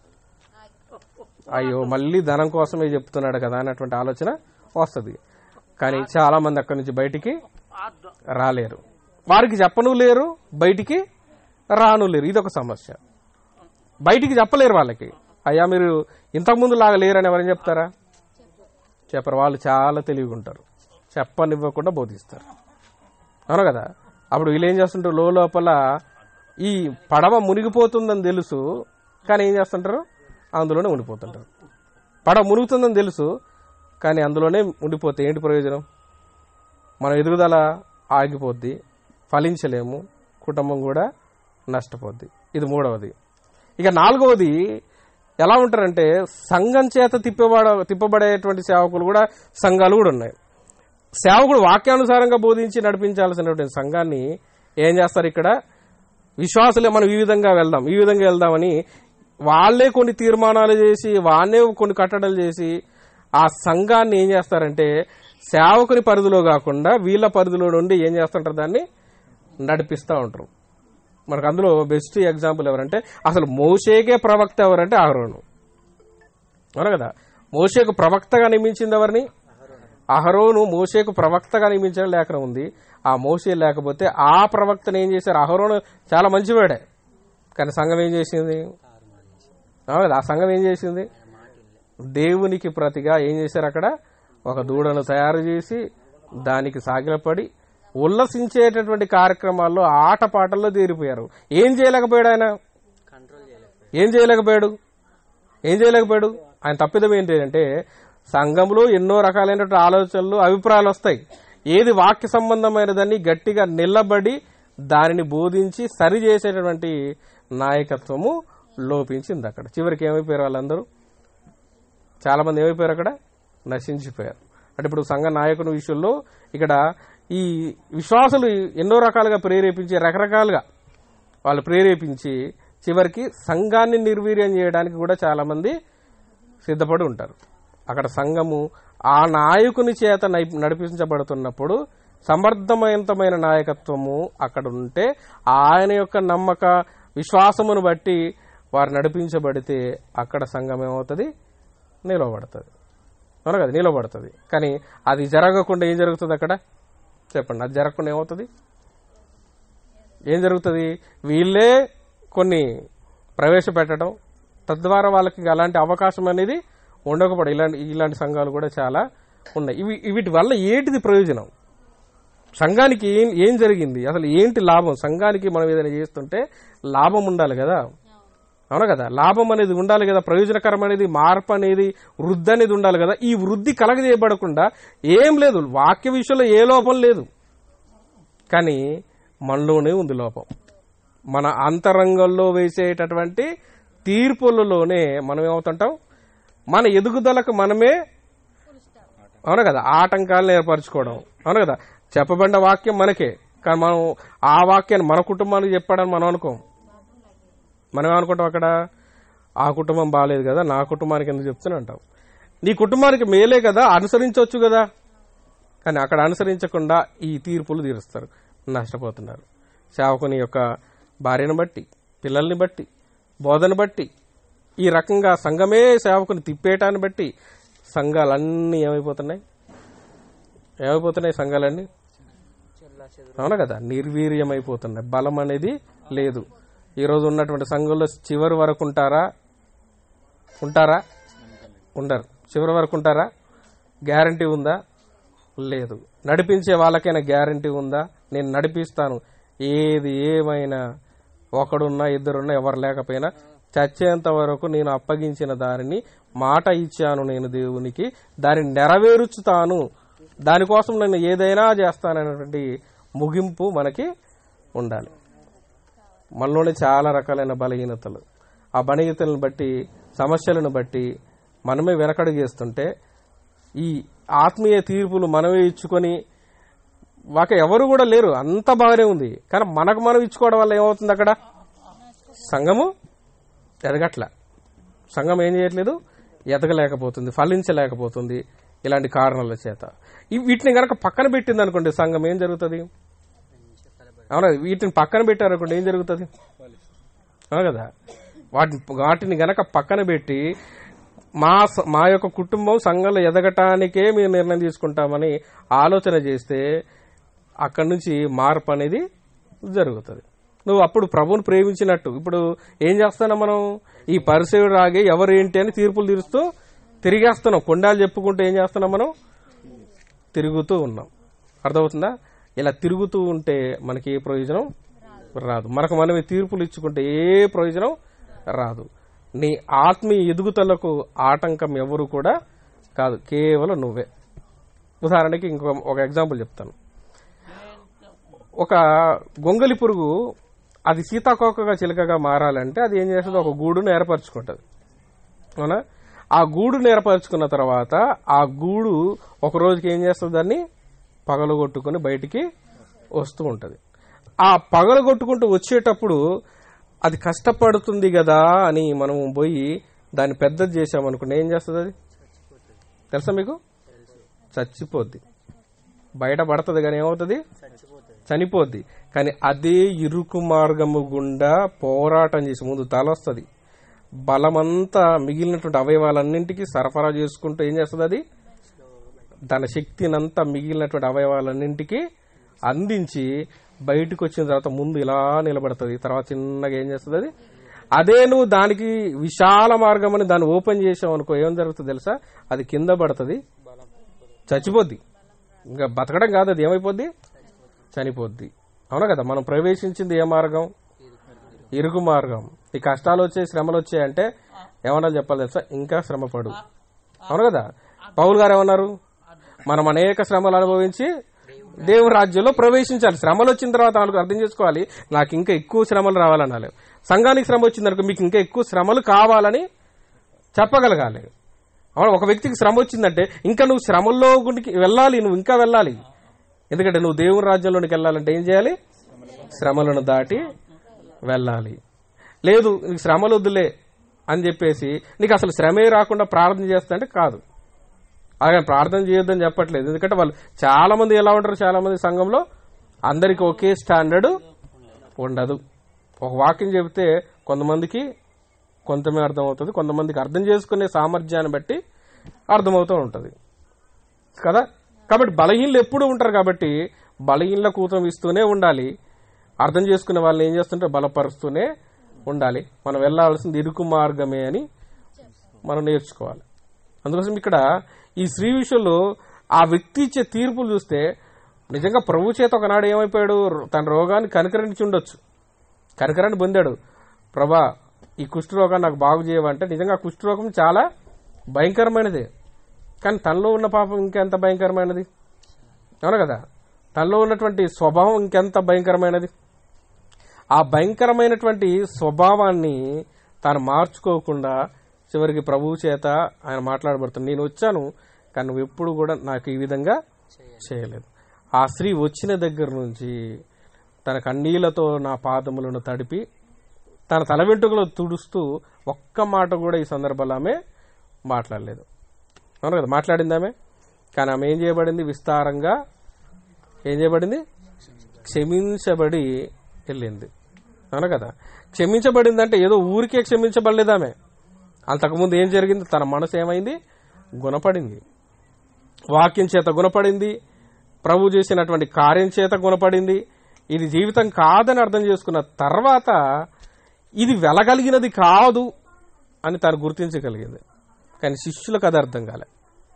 అయ్యో మళ్ళీ ధనం కోసమే చెప్తున్నాడు కదా అన్నటువంటి ఆలోచన వస్తుంది కానీ చాలా మంది అక్కడి నుంచి బయటికి రాలేరు వారికి చెప్పను లేరు బయటికి రాను లేరు ఇదొక సమస్య బయటికి చెప్పలేరు వాళ్ళకి అయ్యా మీరు ఇంతకుముందు లాగా లేరని ఎవరైనా చెప్తారా చెప్పరు వాళ్ళు చాలా తెలివిగా ఉంటారు చెప్పనివ్వకుండా బోధిస్తారు అవును కదా అప్పుడు వీళ్ళు ఏం చేస్తుంటారు లో లోపల ఈ పడవ మునిగిపోతుందని తెలుసు కానీ ఏం చేస్తుంటారు అందులోనే ఉండిపోతుంటారు పడవ మునుగుతుందని తెలుసు కానీ అందులోనే ఉండిపోతే ఏంటి ప్రయోజనం మన ఎదుగుదల ఆగిపోద్ది ఫలించలేము కుటుంబం కూడా నష్టపోద్ది ఇది మూడవది ఇక నాలుగవది ఎలా ఉంటారంటే సంఘం చేత తిప్పబడ తిప్పబడేటువంటి సేవకులు కూడా సంఘాలు కూడా ఉన్నాయి సేవకుడు వాక్యానుసారంగా బోధించి నడిపించాల్సినటువంటి సంఘాన్ని ఏం చేస్తారు ఇక్కడ విశ్వాసులే మనం ఈ విధంగా వెళ్దాం ఈ విధంగా వెళ్దామని వాళ్ళే కొన్ని తీర్మానాలు చేసి వాళ్ళే కొన్ని కట్టడలు చేసి ఆ సంఘాన్ని ఏం చేస్తారంటే సేవకుని పరిధిలో కాకుండా వీళ్ళ పరిధిలో నుండి ఏం చేస్తుంటారు దాన్ని నడిపిస్తూ ఉంటారు మనకు అందులో బెస్ట్ ఎగ్జాంపుల్ ఎవరంటే అసలు మోషేకే ప్రవక్త ఎవరంటే అహరోను అవును కదా మోషేకు ప్రవక్తగా నియమించింది ఎవరిని అహరోను మోషేకు ప్రవక్తగా నియమించిన లేఖనం ఉంది ఆ మోషే లేకపోతే ఆ ప్రవక్తను ఏం చేశారు అహరోను చాలా మంచివాడే కానీ సంఘం ఏం చేసింది అవును కదా ఆ సంఘం ఏం చేసింది దేవునికి ప్రతిగా ఏం చేశారు అక్కడ ఒక దూడను తయారు చేసి దానికి సాగిలపడి ఉల్లసించేటటువంటి కార్యక్రమాల్లో ఆటపాటల్లో తీరిపోయారు ఏం చేయలేకపోయాడు ఆయన ఏం చేయలేకపోయాడు ఏం చేయలేకపోయాడు ఆయన తప్పిదం ఏంటి అంటే సంఘంలో ఎన్నో రకాలైనటువంటి ఆలోచనలు అభిప్రాయాలు వస్తాయి ఏది వాక్య సంబంధమైనదని గట్టిగా నిలబడి దానిని బోధించి సరి చేసేటటువంటి నాయకత్వము లోపించింది అక్కడ చివరికి ఏమైపోయారు వాళ్ళందరూ చాలా మంది ఏమైపోయారు అక్కడ నశించిపోయారు అంటే ఇప్పుడు సంఘ నాయకుని విషయంలో ఇక్కడ ఈ విశ్వాసులు ఎన్నో రకాలుగా ప్రేరేపించి రకరకాలుగా వాళ్ళు ప్రేరేపించి చివరికి సంఘాన్ని నిర్వీర్యం చేయడానికి కూడా చాలా మంది సిద్ధపడి ఉంటారు అక్కడ సంఘము ఆ నాయకుని చేత నై- నడిపించబడుతున్నప్పుడు సమర్థవంతమైన నాయకత్వము అక్కడ ఉంటే ఆయన యొక్క నమ్మక విశ్వాసమును బట్టి వారు నడిపించబడితే అక్కడ సంఘం ఏమవుతుంది నిలవబడుతుంది అవును కదా నిలబడుతుంది కానీ అది జరగకుండా ఏం జరుగుతుంది అక్కడ చెప్పండి అది జరగకుండా ఏమవుతుంది ఏం జరుగుతుంది వీళ్ళే కొన్ని ప్రవేశపెట్టడం తద్వారా వాళ్ళకి అలాంటి అవకాశం అనేది ఉండకపోవడం ఇలాంటి ఇలాంటి సంఘాలు కూడా చాలా ఉన్నాయి ఇవి వీటి వల్ల ఏంటిది ప్రయోజనం సంఘానికి ఏం ఏం జరిగింది అసలు ఏంటి లాభం సంఘానికి మనం ఏదైనా చేస్తుంటే లాభం ఉండాలి కదా అవును కదా లాభం అనేది ఉండాలి కదా ప్రయోజనకరం అనేది మార్పు అనేది వృద్ధి అనేది ఉండాలి కదా ఈ వృద్ధి కలగజేయబడకుండా ఏం లేదు వాక్య విషయంలో ఏ లోపం లేదు కానీ మనలోనే ఉంది లోపం మన అంతరంగంలో వేసేటటువంటి తీర్పులలోనే మనం ఏమవుతుంటాం మన ఎదుగుదలకు మనమే అవును కదా ఆటంకాలను ఏర్పరచుకోవడం అవును కదా చెప్పబడిన వాక్యం మనకే కానీ మనం ఆ వాక్యాన్ని మన కుటుంబానికి చెప్పాడని మనం అనుకోం మనం ఏమనుకుంటాం అక్కడ ఆ కుటుంబం బాగాలేదు కదా నా కుటుంబానికి ఎందుకు చెప్తున్నా అంటాం నీ కుటుంబానికి మేలే కదా అనుసరించవచ్చు కదా కానీ అక్కడ అనుసరించకుండా ఈ తీర్పులు తీరుస్తారు నష్టపోతున్నారు సేవకుని యొక్క భార్యను బట్టి పిల్లల్ని బట్టి బోధన బట్టి ఈ రకంగా సంఘమే సేవకుని తిప్పేయటాన్ని బట్టి సంఘాలన్నీ ఏమైపోతున్నాయి ఏమైపోతున్నాయి సంఘాలన్నీ అవునా కదా నిర్వీర్యమైపోతున్నాయి బలం అనేది లేదు ఈ రోజు ఉన్నటువంటి సంఘంలో చివరి వరకు ఉంటారా ఉంటారా ఉండరు చివరి వరకు ఉంటారా గ్యారంటీ ఉందా లేదు నడిపించే వాళ్ళకైనా గ్యారంటీ ఉందా నేను నడిపిస్తాను ఏది ఏమైనా ఒకడున్నా ఇద్దరున్నా ఎవరు లేకపోయినా చచ్చేంత వరకు నేను అప్పగించిన దానిని మాట ఇచ్చాను నేను దేవునికి దాన్ని నెరవేర్చుతాను దానికోసం నేను ఏదైనా చేస్తాననేటువంటి ముగింపు మనకి ఉండాలి మనలోనే చాలా రకాలైన బలహీనతలు ఆ బలహీనతలను బట్టి సమస్యలను బట్టి మనమే వెనకడుగు చేస్తుంటే ఈ ఆత్మీయ తీర్పులు మనమే ఇచ్చుకొని వాక ఎవరు కూడా లేరు అంత బాగానే ఉంది కానీ మనకు మనం ఇచ్చుకోవడం వల్ల ఏమవుతుంది అక్కడ సంఘము ఎదగట్ల సంఘం ఏం చేయట్లేదు ఎదగలేకపోతుంది ఫలించలేకపోతుంది ఇలాంటి కారణాల చేత ఈ- వీటిని గనక పక్కన పెట్టింది అనుకోండి సంఘం ఏం జరుగుతుంది అవునా వీటిని పక్కన పెట్టారనుకోండి ఏం జరుగుతుంది అవును కదా వాటిని వాటిని గనక పక్కన పెట్టి మా స- మా యొక్క కుటుంబం సంఘంలో ఎదగటానికే మేము నిర్ణయం తీసుకుంటామని ఆలోచన చేస్తే అక్కడి నుంచి మార్పు అనేది జరుగుతుంది నువ్వు అప్పుడు ప్రభువుని ప్రేమించినట్టు ఇప్పుడు ఏం చేస్తున్నాం మనం ఈ పరిసేవుడు రాగి ఎవరు ఏంటి అని తీర్పులు తీరుస్తూ తిరిగేస్తున్నాం కొండాలు చెప్పుకుంటూ ఏం చేస్తున్నాం మనం తిరుగుతూ ఉన్నాం అర్థమవుతుందా ఇలా తిరుగుతూ ఉంటే మనకి ఏ ప్రయోజనం రాదు మనకు మనమే తీర్పులు ఇచ్చుకుంటే ఏ ప్రయోజనం రాదు నీ ఆత్మీయ ఎదుగుదలకు ఆటంకం ఎవరు కూడా కాదు కేవలం నువ్వే ఉదాహరణకి ఇంకొక ఒక ఎగ్జాంపుల్ చెప్తాను ఒక గొంగలి పురుగు అది సీతాకోకగా చిలుకగా మారాలంటే అది ఏం చేస్తుంది ఒక గూడును ఏర్పరచుకుంటుంది అవునా ఆ గూడును ఏర్పరచుకున్న తర్వాత ఆ గూడు ఒక రోజుకి ఏం చేస్తుంది దాన్ని పగలగొట్టుకుని బయటికి వస్తూ ఉంటుంది ఆ పగలగొట్టుకుంటూ వచ్చేటప్పుడు అది కష్టపడుతుంది కదా అని మనం పోయి దాన్ని పెద్దది చేసామనుకోండి ఏం చేస్తుంది అది తెలుసా మీకు చచ్చిపోద్ది బయట పడుతుంది కానీ ఏమవుతుంది చనిపోద్ది కానీ అదే ఇరుకు మార్గము గుండా పోరాటం చేసి ముందు తల వస్తుంది బలమంతా మిగిలినటువంటి అవయవాలన్నింటికి సరఫరా చేసుకుంటూ ఏం చేస్తుంది అది తన శక్తినంతా మిగిలినటువంటి అవయవాలన్నింటికి అందించి బయటకు వచ్చిన తర్వాత ముందు ఇలా నిలబడుతుంది తర్వాత చిన్నగా ఏం చేస్తుంది అది అదే నువ్వు దానికి విశాల మార్గం అని దాన్ని ఓపెన్ చేసావు అనుకో ఏం జరుగుతుంది తెలుసా అది కింద పడుతుంది చచ్చిపోద్ది ఇంకా బతకడం కాదు అది ఏమైపోద్ది చనిపోద్ది అవునా కదా మనం ప్రవేశించింది ఏ మార్గం ఇరుగు మార్గం ఈ కష్టాలు వచ్చాయి శ్రమలు వచ్చాయంటే ఏమన్నా చెప్పాలి తెలుసా ఇంకా శ్రమపడు అవును కదా పౌలు గారు ఏమన్నారు మనం అనేక శ్రమలు అనుభవించి దేవుని రాజ్యంలో ప్రవేశించాలి శ్రమలు వచ్చిన తర్వాత వాళ్ళకి అర్థం చేసుకోవాలి నాకు ఇంకా ఎక్కువ శ్రమలు రావాలనాలి సంఘానికి శ్రమ వచ్చిందనుకో మీకు ఇంకా ఎక్కువ శ్రమలు కావాలని చెప్పగలగాలి అవును ఒక వ్యక్తికి శ్రమ వచ్చిందంటే ఇంకా నువ్వు శ్రమల్లో గుడికి వెళ్ళాలి నువ్వు ఇంకా వెళ్ళాలి ఎందుకంటే నువ్వు దేవుని రాజ్యంలోనికి వెళ్ళాలంటే ఏం చేయాలి శ్రమలను దాటి వెళ్ళాలి లేదు నీకు శ్రమలు వద్దులే అని చెప్పేసి నీకు అసలు శ్రమే రాకుండా ప్రార్థన చేస్తా అంటే కాదు అలాగే ప్రార్థన చేయొద్దని చెప్పట్లేదు ఎందుకంటే వాళ్ళు చాలా మంది ఎలా ఉంటారు చాలా మంది సంఘంలో అందరికి ఒకే స్టాండర్డ్ ఉండదు ఒక వాక్యం చెబితే కొంతమందికి కొంతమే అర్థమవుతుంది కొంతమందికి అర్థం చేసుకునే సామర్థ్యాన్ని బట్టి అర్థమవుతూ ఉంటుంది కదా కాబట్టి బలహీనలు ఎప్పుడూ ఉంటారు కాబట్టి బలహీనల కూతం ఇస్తూనే ఉండాలి అర్థం చేసుకునే వాళ్ళని ఏం చేస్తుంటే బలపరుస్తూనే ఉండాలి మనం వెళ్ళాల్సింది ఇరుకు మార్గమే అని మనం నేర్చుకోవాలి అందుకోసం ఇక్కడ ఈ స్త్రీ విషయంలో ఆ వ్యక్తి ఇచ్చే తీర్పులు చూస్తే నిజంగా ప్రభు చేత ఒకనాడు ఏమైపోయాడు తన రోగాన్ని కనికరించి ఉండొచ్చు కనికరాన్ని పొందాడు ప్రభా ఈ కుష్ఠరోగాన్ని నాకు బాగు చేయవంటే నిజంగా కుష్ఠరోగం చాలా భయంకరమైనదే కానీ తనలో ఉన్న పాపం ఇంకెంత భయంకరమైనది అవును కదా తనలో ఉన్నటువంటి స్వభావం ఇంకెంత భయంకరమైనది ఆ భయంకరమైనటువంటి స్వభావాన్ని తాను మార్చుకోకుండా చివరికి ప్రభువు చేత ఆయన మాట్లాడబడుతుంది నేను వచ్చాను కానీ నువ్వు ఎప్పుడు కూడా నాకు ఈ విధంగా చేయలేదు ఆ స్త్రీ వచ్చిన దగ్గర నుంచి తన కన్నీళ్లతో నా పాదములను తడిపి తన తల వెంట్రుకలు తుడుస్తూ ఒక్క మాట కూడా ఈ సందర్భంలో ఆమె మాట్లాడలేదు అవును కదా మాట్లాడింది ఆమె కానీ ఆమె ఏం చేయబడింది విస్తారంగా ఏం చేయబడింది క్షమించబడి వెళ్ళింది అవును కదా క్షమించబడిందంటే ఏదో ఊరికే క్షమించబడలేదు ఆమె అంతకుముందు ఏం జరిగింది తన మనసు ఏమైంది గుణపడింది వాక్యం చేత గుణపడింది ప్రభు చేసినటువంటి కార్యం చేత గుణపడింది ఇది జీవితం కాదని అర్థం చేసుకున్న తర్వాత ఇది వెలగలిగినది కాదు అని తాను గుర్తించగలిగింది కానీ శిష్యులకు అది అర్థం కాలే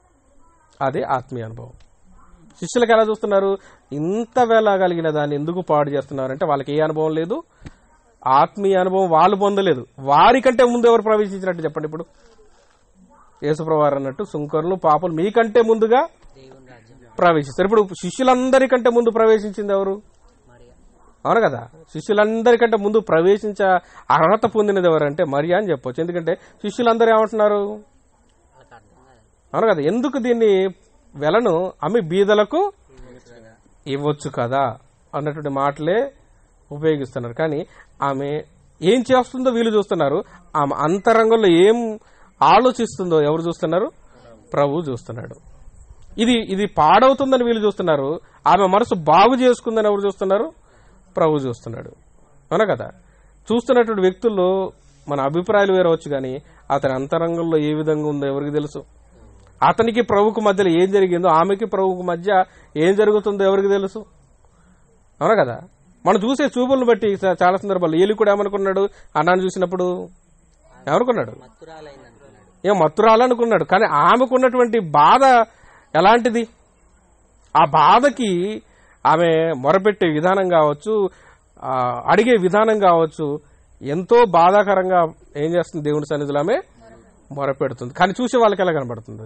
అదే ఆత్మీయ అనుభవం శిష్యులకు ఎలా చూస్తున్నారు ఇంత వెళ్ళగలిగిన దాన్ని ఎందుకు పాడు చేస్తున్నారంటే వాళ్ళకి ఏ అనుభవం లేదు ఆత్మీయ అనుభవం వాళ్ళు పొందలేదు వారికంటే ముందు ఎవరు ప్రవేశించినట్టు చెప్పండి ఇప్పుడు యేసుప్రవారు అన్నట్టు సుంకరులు పాపలు మీకంటే ముందుగా దేవుని రాజ్యం ప్రవేశిస్తారు ఇప్పుడు శిష్యులందరికంటే ముందు ప్రవేశించింది ఎవరు మరియా అవును కదా శిష్యులందరికంటే ముందు ప్రవేశించ అర్హత పొందినది ఎవరంటే మరియా అని చెప్పొచ్చు ఎందుకంటే శిష్యులందరూ ఏమంటున్నారు వాళ్ళకి అర్థం కాదు అవును కదా ఎందుకు దీన్ని వెలను అమ్మి బీదలకు ఇవ్వచ్చు కదా అన్నటువంటి మాటలే ఉపయోగిస్తున్నారు కానీ ఆమె ఏం చేస్తుందో వీళ్ళు చూస్తున్నారు ఆమె అంతరంగంలో ఏం ఆలోచిస్తుందో ఎవరు చూస్తున్నారు ప్రభు చూస్తున్నాడు ఇది ఇది పాడవుతుందని వీళ్ళు చూస్తున్నారు ఆమె మనసు బాగు చేసుకుందని ఎవరు చూస్తున్నారు ప్రభు చూస్తున్నాడు అవునా కదా చూస్తున్నటువంటి వ్యక్తుల్లో మన అభిప్రాయాలు వేరవచ్చు కానీ అతని అంతరంగంలో ఏ విధంగా ఉందో ఎవరికి తెలుసు అతనికి ప్రభుకు మధ్యలో ఏం జరిగిందో ఆమెకి ప్రభుకు మధ్య ఏం జరుగుతుందో ఎవరికి తెలుసు అవునా కదా మనం చూసే చూపులను బట్టి చా- చాలా సందర్భాలు ఏలి కూడా ఏమనుకున్నాడు అన్నాన్ని చూసినప్పుడు ఏమనుకున్నాడు మత్తురాలైంది అనుకున్నాడు ఏం మత్తురాలనుకున్నాడు కానీ ఆమెకున్నటువంటి బాధ ఎలాంటిది ఆ బాధకి ఆమె మొరపెట్టే విధానం కావచ్చు ఆ, అడిగే విధానం కావచ్చు ఎంతో బాధాకరంగా ఏం చేస్తుంది దేవుని సన్నిధిలో ఆమె మొరపెడుతుంది కానీ చూసే వాళ్ళకి ఎలా కనబడుతుంది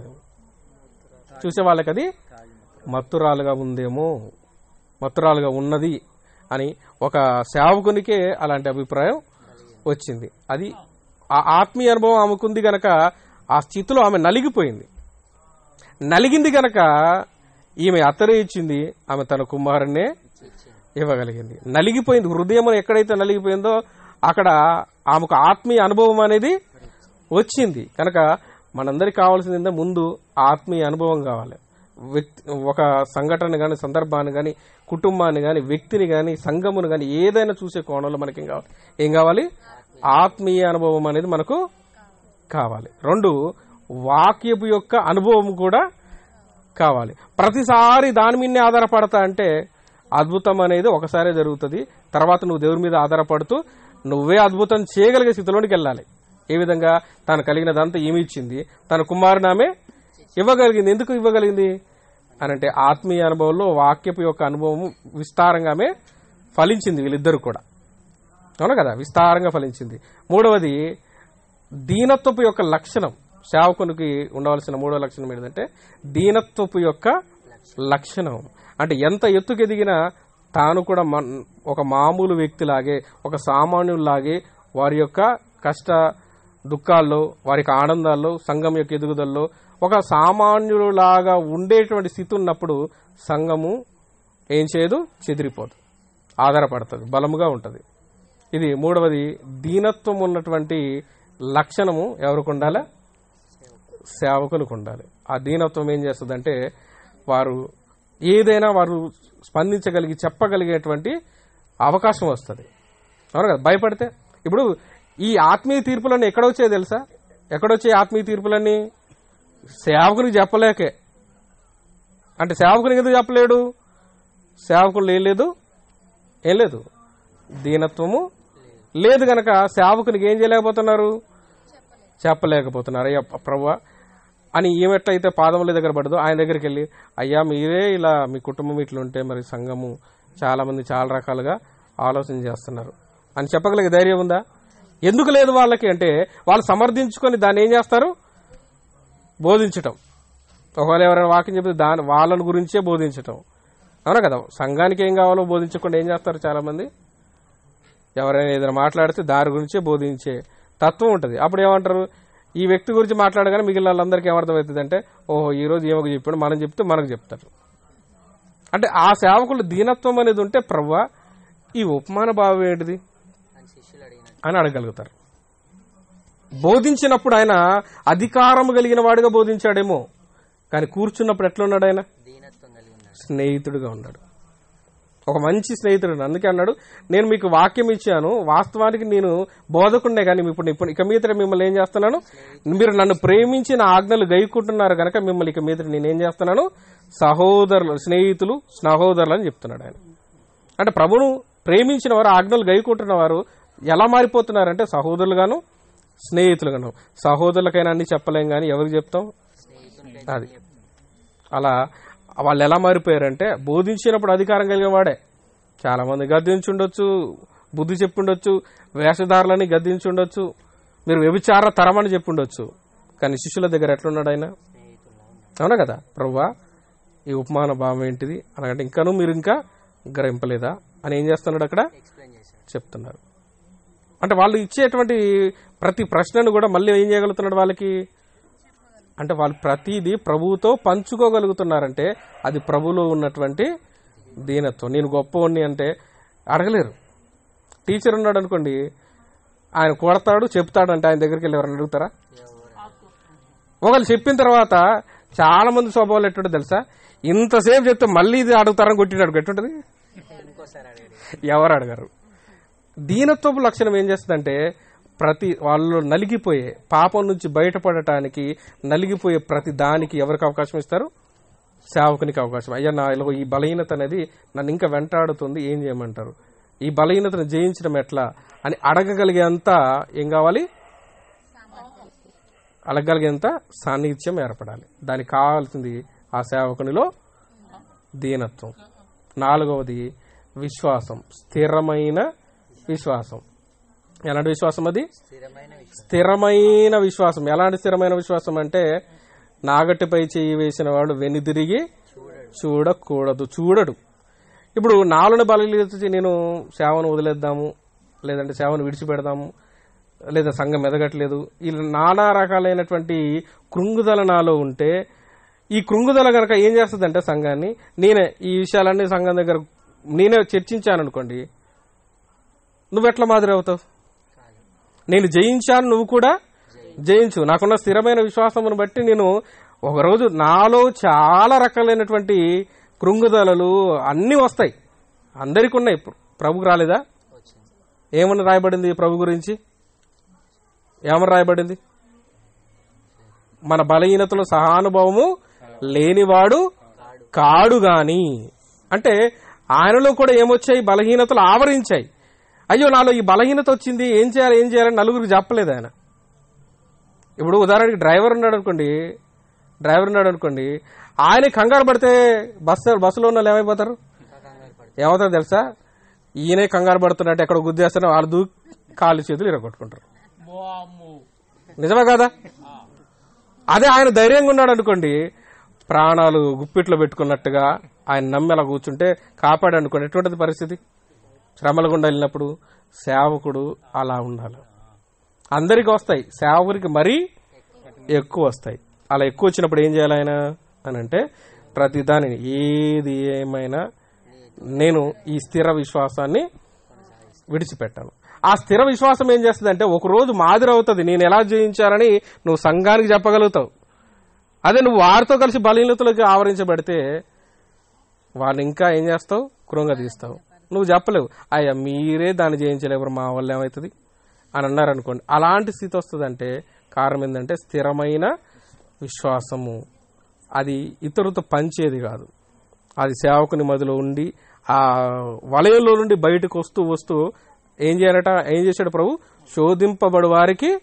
చూసే వాళ్ళకి అది మత్తురాలుగా ఉందేమో మత్తురాలుగా ఉన్నది అని ఒక సేవకునికే అలాంటి అభిప్రాయం వచ్చింది అది ఆ ఆత్మీయ అనుభవం ఆమెకుంది గనక ఆ స్థితిలో ఆమె నలిగిపోయింది నలిగింది గనక ఈమె అత్తరే ఇచ్చింది ఆమె తన కుమారుణ్ణే ఇవ్వగలిగింది నలిగిపోయింది హృదయం ఎక్కడైతే నలిగిపోయిందో అక్కడ ఆమెకు ఆత్మీయ అనుభవం అనేది వచ్చింది కనుక మనందరికి కావాల్సింది ఏంటంటే ముందు ఆత్మీయ అనుభవం కావాలి వ్యక్తి ఒక సంఘటన కానీ సందర్భాన్ని కానీ కుటుంబాన్ని కానీ వ్యక్తిని కానీ సంఘమును కానీ ఏదైనా చూసే కోణంలో మనకి ఏం కావాలి ఏం కావాలి ఆత్మీయ అనుభవం అనేది మనకు కావాలి రెండు వాక్యపు యొక్క అనుభవం కూడా కావాలి ప్రతిసారి దాని మీదనే ఆధారపడతా అంటే అద్భుతం అనేది ఒకసారే జరుగుతుంది తర్వాత నువ్వు దేవుని మీద ఆధారపడుతూ నువ్వే అద్భుతం చేయగలిగే స్థితిలోనికి వెళ్ళాలి ఏ విధంగా తను కలిగినదంతా ఏమి ఇచ్చింది తన కుమారుని ఆమె ఇవ్వగలిగింది ఎందుకు ఇవ్వగలిగింది అని అంటే ఆత్మీయ అనుభవంలో వాక్యపు యొక్క అనుభవం విస్తారంగా ఆమె ఫలించింది వీళ్ళిద్దరు కూడా అవును కదా విస్తారంగా ఫలించింది మూడవది దీనత్వపు యొక్క లక్షణం సేవకునికి ఉండవలసిన మూడవ లక్షణం ఏంటంటే దీనత్వపు యొక్క లక్షణం అంటే ఎంత ఎత్తుకు ఎదిగినా తాను కూడా మన్- ఒక మామూలు వ్యక్తిలాగే ఒక సామాన్యులాగే వారి యొక్క కష్ట దుఃఖాల్లో వారి యొక్క ఆనందాల్లో సంఘం యొక్క ఎదుగుదలలో ఒక సామాన్యులాగా ఉండేటువంటి స్థితి ఉన్నప్పుడు సంఘము ఏం చేయదు చెదిరిపోదు ఆధారపడుతుంది బలముగా ఉంటుంది ఇది మూడవది దీనత్వం ఉన్నటువంటి లక్షణము ఎవరికి ఉండాలి సేవకులకు ఉండాలి ఆ దీనత్వం ఏం చేస్తుందంటే వారు ఏదైనా వారు స్పందించగలిగి చెప్పగలిగేటువంటి అవకాశం వస్తుంది అవును కదా భయపడితే ఇప్పుడు ఈ ఆత్మీయ తీర్పులన్నీ ఎక్కడొచ్చాయి తెలుసా ఎక్కడొచ్చాయి ఆత్మీయ తీర్పులన్నీ సేవకునికి చెప్పలేకే అంటే సేవకునికి ఎందుకు చెప్పలేడు సేవకులు ఏం లేదు ఏం లేదు దీనత్వము లేదు గనక సేవకునికి ఏం చేయలేకపోతున్నారు చెప్పలేకపోతున్నారు అయ్యా ప్రభు అని ఏమెట్లయితే పాదముల దగ్గర పడదో ఆయన దగ్గరికి వెళ్ళి అయ్యా మీరే ఇలా మీ కుటుంబం ఇట్లా ఉంటే మరి సంఘము చాలా మంది చాలా రకాలుగా ఆలోచన చేస్తున్నారు అని చెప్పగలిగే ధైర్యం ఉందా ఎందుకు లేదు వాళ్ళకి అంటే వాళ్ళు సమర్థించుకొని దాన్ని ఏం చేస్తారు బోధించటం ఒకవేళ ఎవరైనా వాక్యం చెప్తే దాని వాళ్ళని గురించే బోధించటం అవునా కదా సంఘానికి ఏం కావాలో బోధించకుండా ఏం చేస్తారు చాలా మంది ఎవరైనా ఏదైనా మాట్లాడితే దాని గురించే బోధించే తత్వం ఉంటుంది అప్పుడు ఏమంటారు ఈ వ్యక్తి గురించి మాట్లాడగానే మిగిలిన వాళ్ళందరికీ ఏమర్థమవుతుంది అంటే ఓహో ఈ రోజు ఏమో చెప్పాడు మనం చెప్తే మనకు చెప్తారు అంటే ఆ సేవకులు దీనత్వం అనేది ఉంటే ప్రవ్వా ఈ ఉపమాన భావం ఏంటిది అని శిష్యులు అడిగినట్టు అని అడగలుగుతారు బోధించినప్పుడు ఆయన అధికారం కలిగిన వాడిగా బోధించాడేమో కానీ కూర్చున్నప్పుడు ఎట్లా ఉన్నాడు ఆయన దీనత్వం కలిగి ఉన్నాడు స్నేహితుడిగా ఉన్నాడు ఒక మంచి స్నేహితుడు అందుకే అన్నాడు నేను మీకు వాక్యం ఇచ్చాను వాస్తవానికి నేను బోధకుండే కానీ ఇప్పుడు ఇప్పుడు ఇక మీద మిమ్మల్ని ఏం చేస్తున్నాను మీరు నన్ను ప్రేమించి నా ఆజ్ఞలు గైకుంటున్నారు కనుక మిమ్మల్ని ఇక మీద నేనేం చేస్తున్నాను సహోదరులు స్నేహితులు సహోదరులు అని చెప్తున్నాడు ఆయన అంటే ప్రభును ప్రేమించిన వారు ఆజ్ఞలు గైకుంటున్న వారు ఎలా మారిపోతున్నారంటే సహోదరులుగాను స్నేహితులుగాను సహోదరులకైనా అన్ని చెప్పలేం కానీ ఎవరికి చెప్తాం అది అలా వాళ్ళు ఎలా మారిపోయారంటే బోధించినప్పుడు అధికారం కలిగిన వాడే చాలా మంది గద్దించుండొచ్చు బుద్ధి చెప్పుండొచ్చు వేషధారులని గద్దించుండొచ్చు మీరు వ్యభిచార తరమని చెప్పుండొచ్చు కానీ శిష్యుల దగ్గర ఎట్లున్నాడు ఆయన అవునా కదా ప్రవ్వా ఈ ఉపమాన భావం ఏంటిది అనగంటే ఇంకాను మీరు ఇంకా గ్రహింపలేదా అని ఏం చేస్తున్నాడు అక్కడ చెప్తున్నారు అంటే వాళ్ళు ఇచ్చేటువంటి ప్రతి ప్రశ్నను కూడా మళ్ళీ ఏం చేయగలుగుతున్నాడు వాళ్ళకి అంటే వాళ్ళు ప్రతిదీ ప్రభువుతో పంచుకోగలుగుతున్నారంటే అది ప్రభులో ఉన్నటువంటి దీనత్వం నేను గొప్పవాణ్ణి అంటే అడగలేరు టీచర్ ఉన్నాడు అనుకోండి ఆయన కొడతాడు చెప్తాడు అంటే ఆయన దగ్గరికి వెళ్ళి ఎవరైనా అడుగుతారా ఒకళ్ళు చెప్పిన తర్వాత చాలా మంది స్వభావాలు ఎట్టుంటో తెలుసా ఇంతసేపు చెప్తే మళ్ళీ ఇది అడుగుతారని కొట్టినాడు ఎట్టుంటది ఎవరు అడగరు దీనత్వపు లక్షణం ఏం చేస్తుందంటే ప్రతి వాళ్ళు నలిగిపోయే పాపం నుంచి బయటపడటానికి నలిగిపోయే ప్రతి దానికి ఎవరికి అవకాశం ఇస్తారు సేవకునికి అవకాశం అయ్యా నా ఇలా ఈ బలహీనత అనేది నన్ను ఇంకా వెంటాడుతుంది ఏం చేయమంటారు ఈ బలహీనతను జయించడం ఎట్లా అని అడగగలిగేంత ఏం కావాలి అడగగలిగేంత సాన్నిధ్యం ఏర్పడాలి దానికి కావాల్సింది ఆ సేవకునిలో దీనత్వం నాలుగవది విశ్వాసం స్థిరమైన విశ్వాసం ఎలాంటి విశ్వాసం అది స్థిరమైన విశ్వాసం ఎలాంటి స్థిరమైన విశ్వాసం అంటే నాగటిపై చేయి వేసిన వాడు వెనుదిరిగి చూడకూడదు చూడడు ఇప్పుడు నాలుగు బలహీనత నేను సేవను వదిలేద్దాము లేదంటే సేవను విడిచిపెడదాము లేదా సంఘం ఎదగట్లేదు ఇలా నానా రకాలైనటువంటి కృంగుదల నాలో ఉంటే ఈ కృంగుదల గనక ఏం చేస్తుందంటే సంఘాన్ని నేనే ఈ విషయాలన్నీ సంఘం దగ్గర నేనే చర్చించాను అనుకోండి నువ్వెట్లా మాదిరి అవుతావు నేను జయించాను నువ్వు కూడా జయించు నాకున్న స్థిరమైన విశ్వాసమును బట్టి నేను ఒకరోజు నాలో చాలా రకాలైనటువంటి కృంగుదలలు అన్నీ వస్తాయి అందరికి ఉన్నాయి ప్రభుకు రాలేదా ఏమని రాయబడింది ప్రభు గురించి ఏమని రాయబడింది మన బలహీనతలో సహానుభవము లేనివాడు కాడు గాని అంటే ఆయనలో కూడా ఏమొచ్చాయి బలహీనతలు ఆవరించాయి అయ్యో నాలో ఈ బలహీనత వచ్చింది ఏం చేయాలి ఏం చేయాలని నలుగురికి చెప్పలేదు ఆయన ఇప్పుడు ఉదాహరణకి డ్రైవర్ ఉన్నాడు అనుకోండి డ్రైవర్ ఉన్నాడు అనుకోండి ఆయన కంగారు పడితే బస్సు బస్సులో ఉన్న వాళ్ళు ఏమైపోతారు ఏమవుతారు తెలుసా ఈయనే కంగారు పడుతున్నట్టు ఎక్కడ గుద్దేస్తారో వాళ్ళు దూ కాళ్ళు చేతులు ఇరగొట్టుకుంటారు నిజమే కదా అదే ఆయన ధైర్యంగా ఉన్నాడు అనుకోండి ప్రాణాలు గుప్పిట్లో పెట్టుకున్నట్టుగా ఆయన నమ్మి అలా కూర్చుంటే కాపాడు అనుకోండి ఎటువంటిది పరిస్థితి శ్రమల గుండా వెళ్ళినప్పుడు సేవకుడు అలా ఉండాలి అందరికి వస్తాయి సేవకుడికి మరీ ఎక్కువ వస్తాయి అలా ఎక్కువ వచ్చినప్పుడు ఏం చేయాలి ఆయన అని అంటే ప్రతి దానిని ఏది ఏమైనా నేను ఈ స్థిర విశ్వాసాన్ని విడిచిపెట్టాను ఆ స్థిర విశ్వాసం ఏం చేస్తుందంటే ఒక రోజు మాదిరి అవుతుంది నేను ఎలా జయించాలని నువ్వు సంఘానికి చెప్పగలుగుతావు అదే నువ్వు వారితో కలిసి బలహీనతలకు ఆవరించబడితే వాళ్ళు ఇంకా ఏం చేస్తావు కృంగ తీస్తావు నువ్వు చెప్పలేవు అయ్యా మీరే దాన్ని జయించలేవు మా వల్ల ఏమవుతుంది అని అన్నారు అనుకోండి అలాంటి స్థితి వస్తుందంటే కారణం ఏంటంటే స్థిరమైన విశ్వాసము అది ఇతరులతో పంచేది కాదు అది సేవకుని మదిలో ఉండి ఆ వలయంలో నుండి బయటకు వస్తూ వస్తూ ఏం చేయాలట ఏం చేశాడు ప్రభు శోధింపబడు వారికి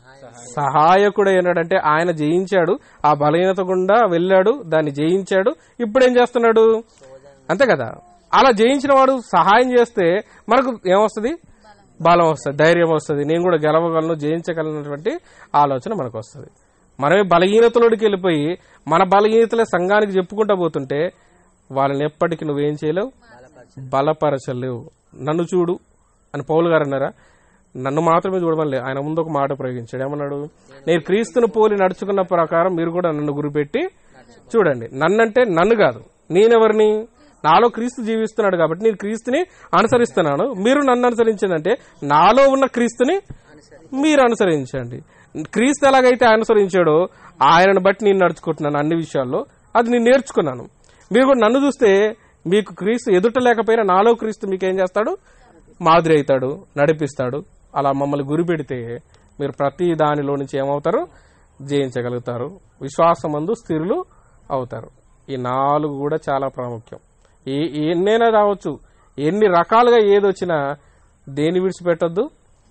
సహాయకుడు ఏనాడంటే ఆయన జయించాడు ఆ బలహీనత గుండా వెళ్ళాడు దాన్ని జయించాడు ఇప్పుడు ఏం చేస్తున్నాడు అంతే కదా అలా జయించిన వాడు సహాయం చేస్తే మనకు ఏమొస్తుంది బలం వస్తుంది ధైర్యం వస్తుంది నేను కూడా గెలవగలను జయించగలనటువంటి ఆలోచన మనకు వస్తుంది మనమే బలహీనతలోకి వెళ్ళిపోయి మన బలహీనతలే సంఘానికి చెప్పుకుంటా పోతుంటే వాళ్ళని ఎప్పటికీ నువ్వేం చేయలేవు బలపరచలేవు నన్ను చూడు అని పౌలు గారు అన్నారా నన్ను మాత్రమే చూడమని ఆయన ముందు ఒక మాట ప్రయోగించాడు ఏమన్నాడు నేను క్రీస్తును పోలి నడుచుకున్న ప్రకారం మీరు కూడా నన్ను గురిపెట్టి చూడండి నన్నంటే నన్ను కాదు నేనెవరిని నాలో క్రీస్తు జీవిస్తున్నాడు కాబట్టి నేను క్రీస్తుని అనుసరిస్తున్నాను మీరు నన్ను అనుసరించండి నాలో ఉన్న క్రీస్తుని మీరు అనుసరించండి క్రీస్తు ఎలాగైతే అనుసరించాడో ఆయనను బట్టి నేను నడుచుకుంటున్నాను అన్ని విషయాల్లో అది నేను నేర్చుకున్నాను మీరు కూడా నన్ను చూస్తే మీకు క్రీస్తు ఎదుట లేకపోయినా నాలో క్రీస్తు మీకు ఏం చేస్తాడు మాదిరి అవుతాడు నడిపిస్తాడు అలా మమ్మల్ని గురి పెడితే మీరు ప్రతి దానిలో నుంచి ఏమవుతారు జయించగలుగుతారు విశ్వాసమందు స్థిరులు అవుతారు ఈ నాలుగు కూడా చాలా ప్రాముఖ్యం ఏ ఎన్నైనా రావచ్చు ఎన్ని రకాలుగా ఏది వచ్చినా దేని విడిచిపెట్టద్దు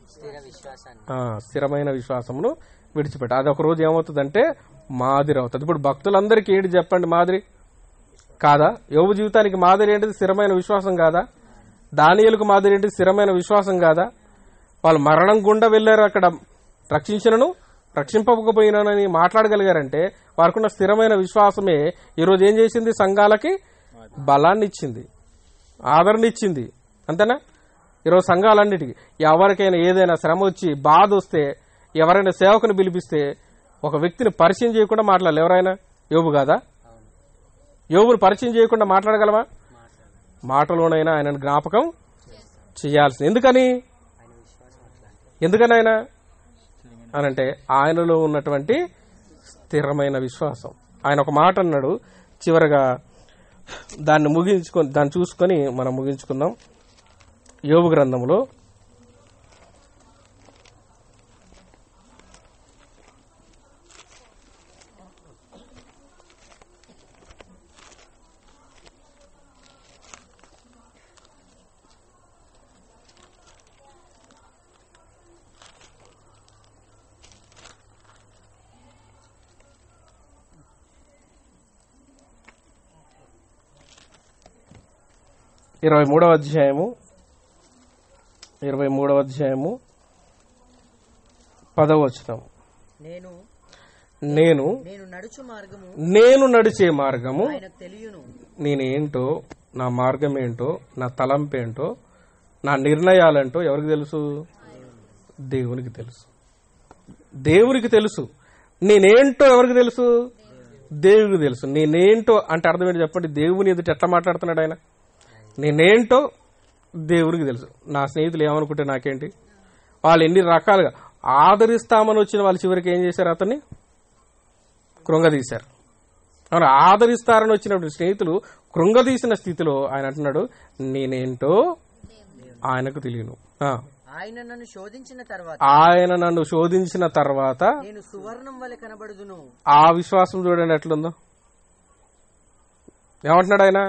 ఆ, స్థిరమైన విశ్వాసమును విడిచిపెట్ట అది ఒక రోజు ఏమవుతుందంటే మాదిరి అవుతుంది ఇప్పుడు భక్తులందరికీ ఏంటి చెప్పండి మాదిరి కాదా యోగు జీవితానికి మాదిరి ఏంటిది స్థిరమైన విశ్వాసం కాదా దానియలకు మాదిరి ఏంటి స్థిరమైన విశ్వాసం కాదా వాళ్ళు మరణం గుండా వెళ్లారు అక్కడ రక్షించినను రక్షింపకపోయినానని మాట్లాడగలిగారంటే వారికున్న స్థిరమైన విశ్వాసమే ఈరోజు ఏం చేసింది సంఘాలకి బలాన్ని ఇచ్చింది ఆదరణ ఇచ్చింది అంతేనా ఈరోజు సంఘాలన్నిటికీ ఎవరికైనా ఏదైనా శ్రమ వచ్చి బాధ వస్తే ఎవరైనా సేవకుని పిలిపిస్తే ఒక వ్యక్తిని పరిచయం చేయకుండా మాట్లాడాలి ఎవరైనా యోబు కాదా యోబుని పరిచయం చేయకుండా మాట్లాడగలమా మాటలోనైనా ఆయనను జ్ఞాపకం చేయాల్సింది ఎందుకని ఎందుకని ఆయన అనంటే ఆయనలో ఉన్నటువంటి స్థిరమైన విశ్వాసం ఆయన ఒక మాట అన్నాడు చివరగా దాన్ని ముగించుకొని దాన్ని చూసుకొని మనం ముగించుకుందాం యోగు గ్రంథంలో ఇరవై మూడవ అధ్యాయము ఇరవై మూడవ అధ్యాయము పదవ వచనం నేను నేను నేను నడుచు మార్గము నేను నడిచే మార్గము ఆయనకు తెలియను నేనేంటో నా మార్గం ఏంటో నా తలంపేంటో నా నిర్ణయాలేంటో ఎవరికి తెలుసు దేవునికి తెలుసు దేవునికి తెలుసు నేనేంటో ఎవరికి తెలుసు దేవునికి తెలుసు నేనేంటో అంటే అర్థం ఏంటి చెప్పండి దేవుని ఎదుట ఎట్లా మాట్లాడుతున్నాడు ఆయన నేనేంటో దేవునికి తెలుసు నా స్నేహితులు ఏమనుకుంటే నాకేంటి వాళ్ళు ఎన్ని రకాలుగా ఆదరిస్తామని వచ్చిన వాళ్ళు చివరికి ఏం చేశారు అతన్ని కృంగదీశారు అవును ఆదరిస్తారని వచ్చినప్పుడు స్నేహితులు కృంగదీసిన స్థితిలో ఆయన అంటున్నాడు నేనేంటో ఆయనకు తెలియను ఆ. ఆయన నన్ను శోధించిన తర్వాత ఆయన నన్ను శోధించిన తర్వాత నేను సువర్ణం వలె కనబడుదును ఆ విశ్వాసం చూడండి ఎట్లుందో ఏమంటున్నాడు ఆయన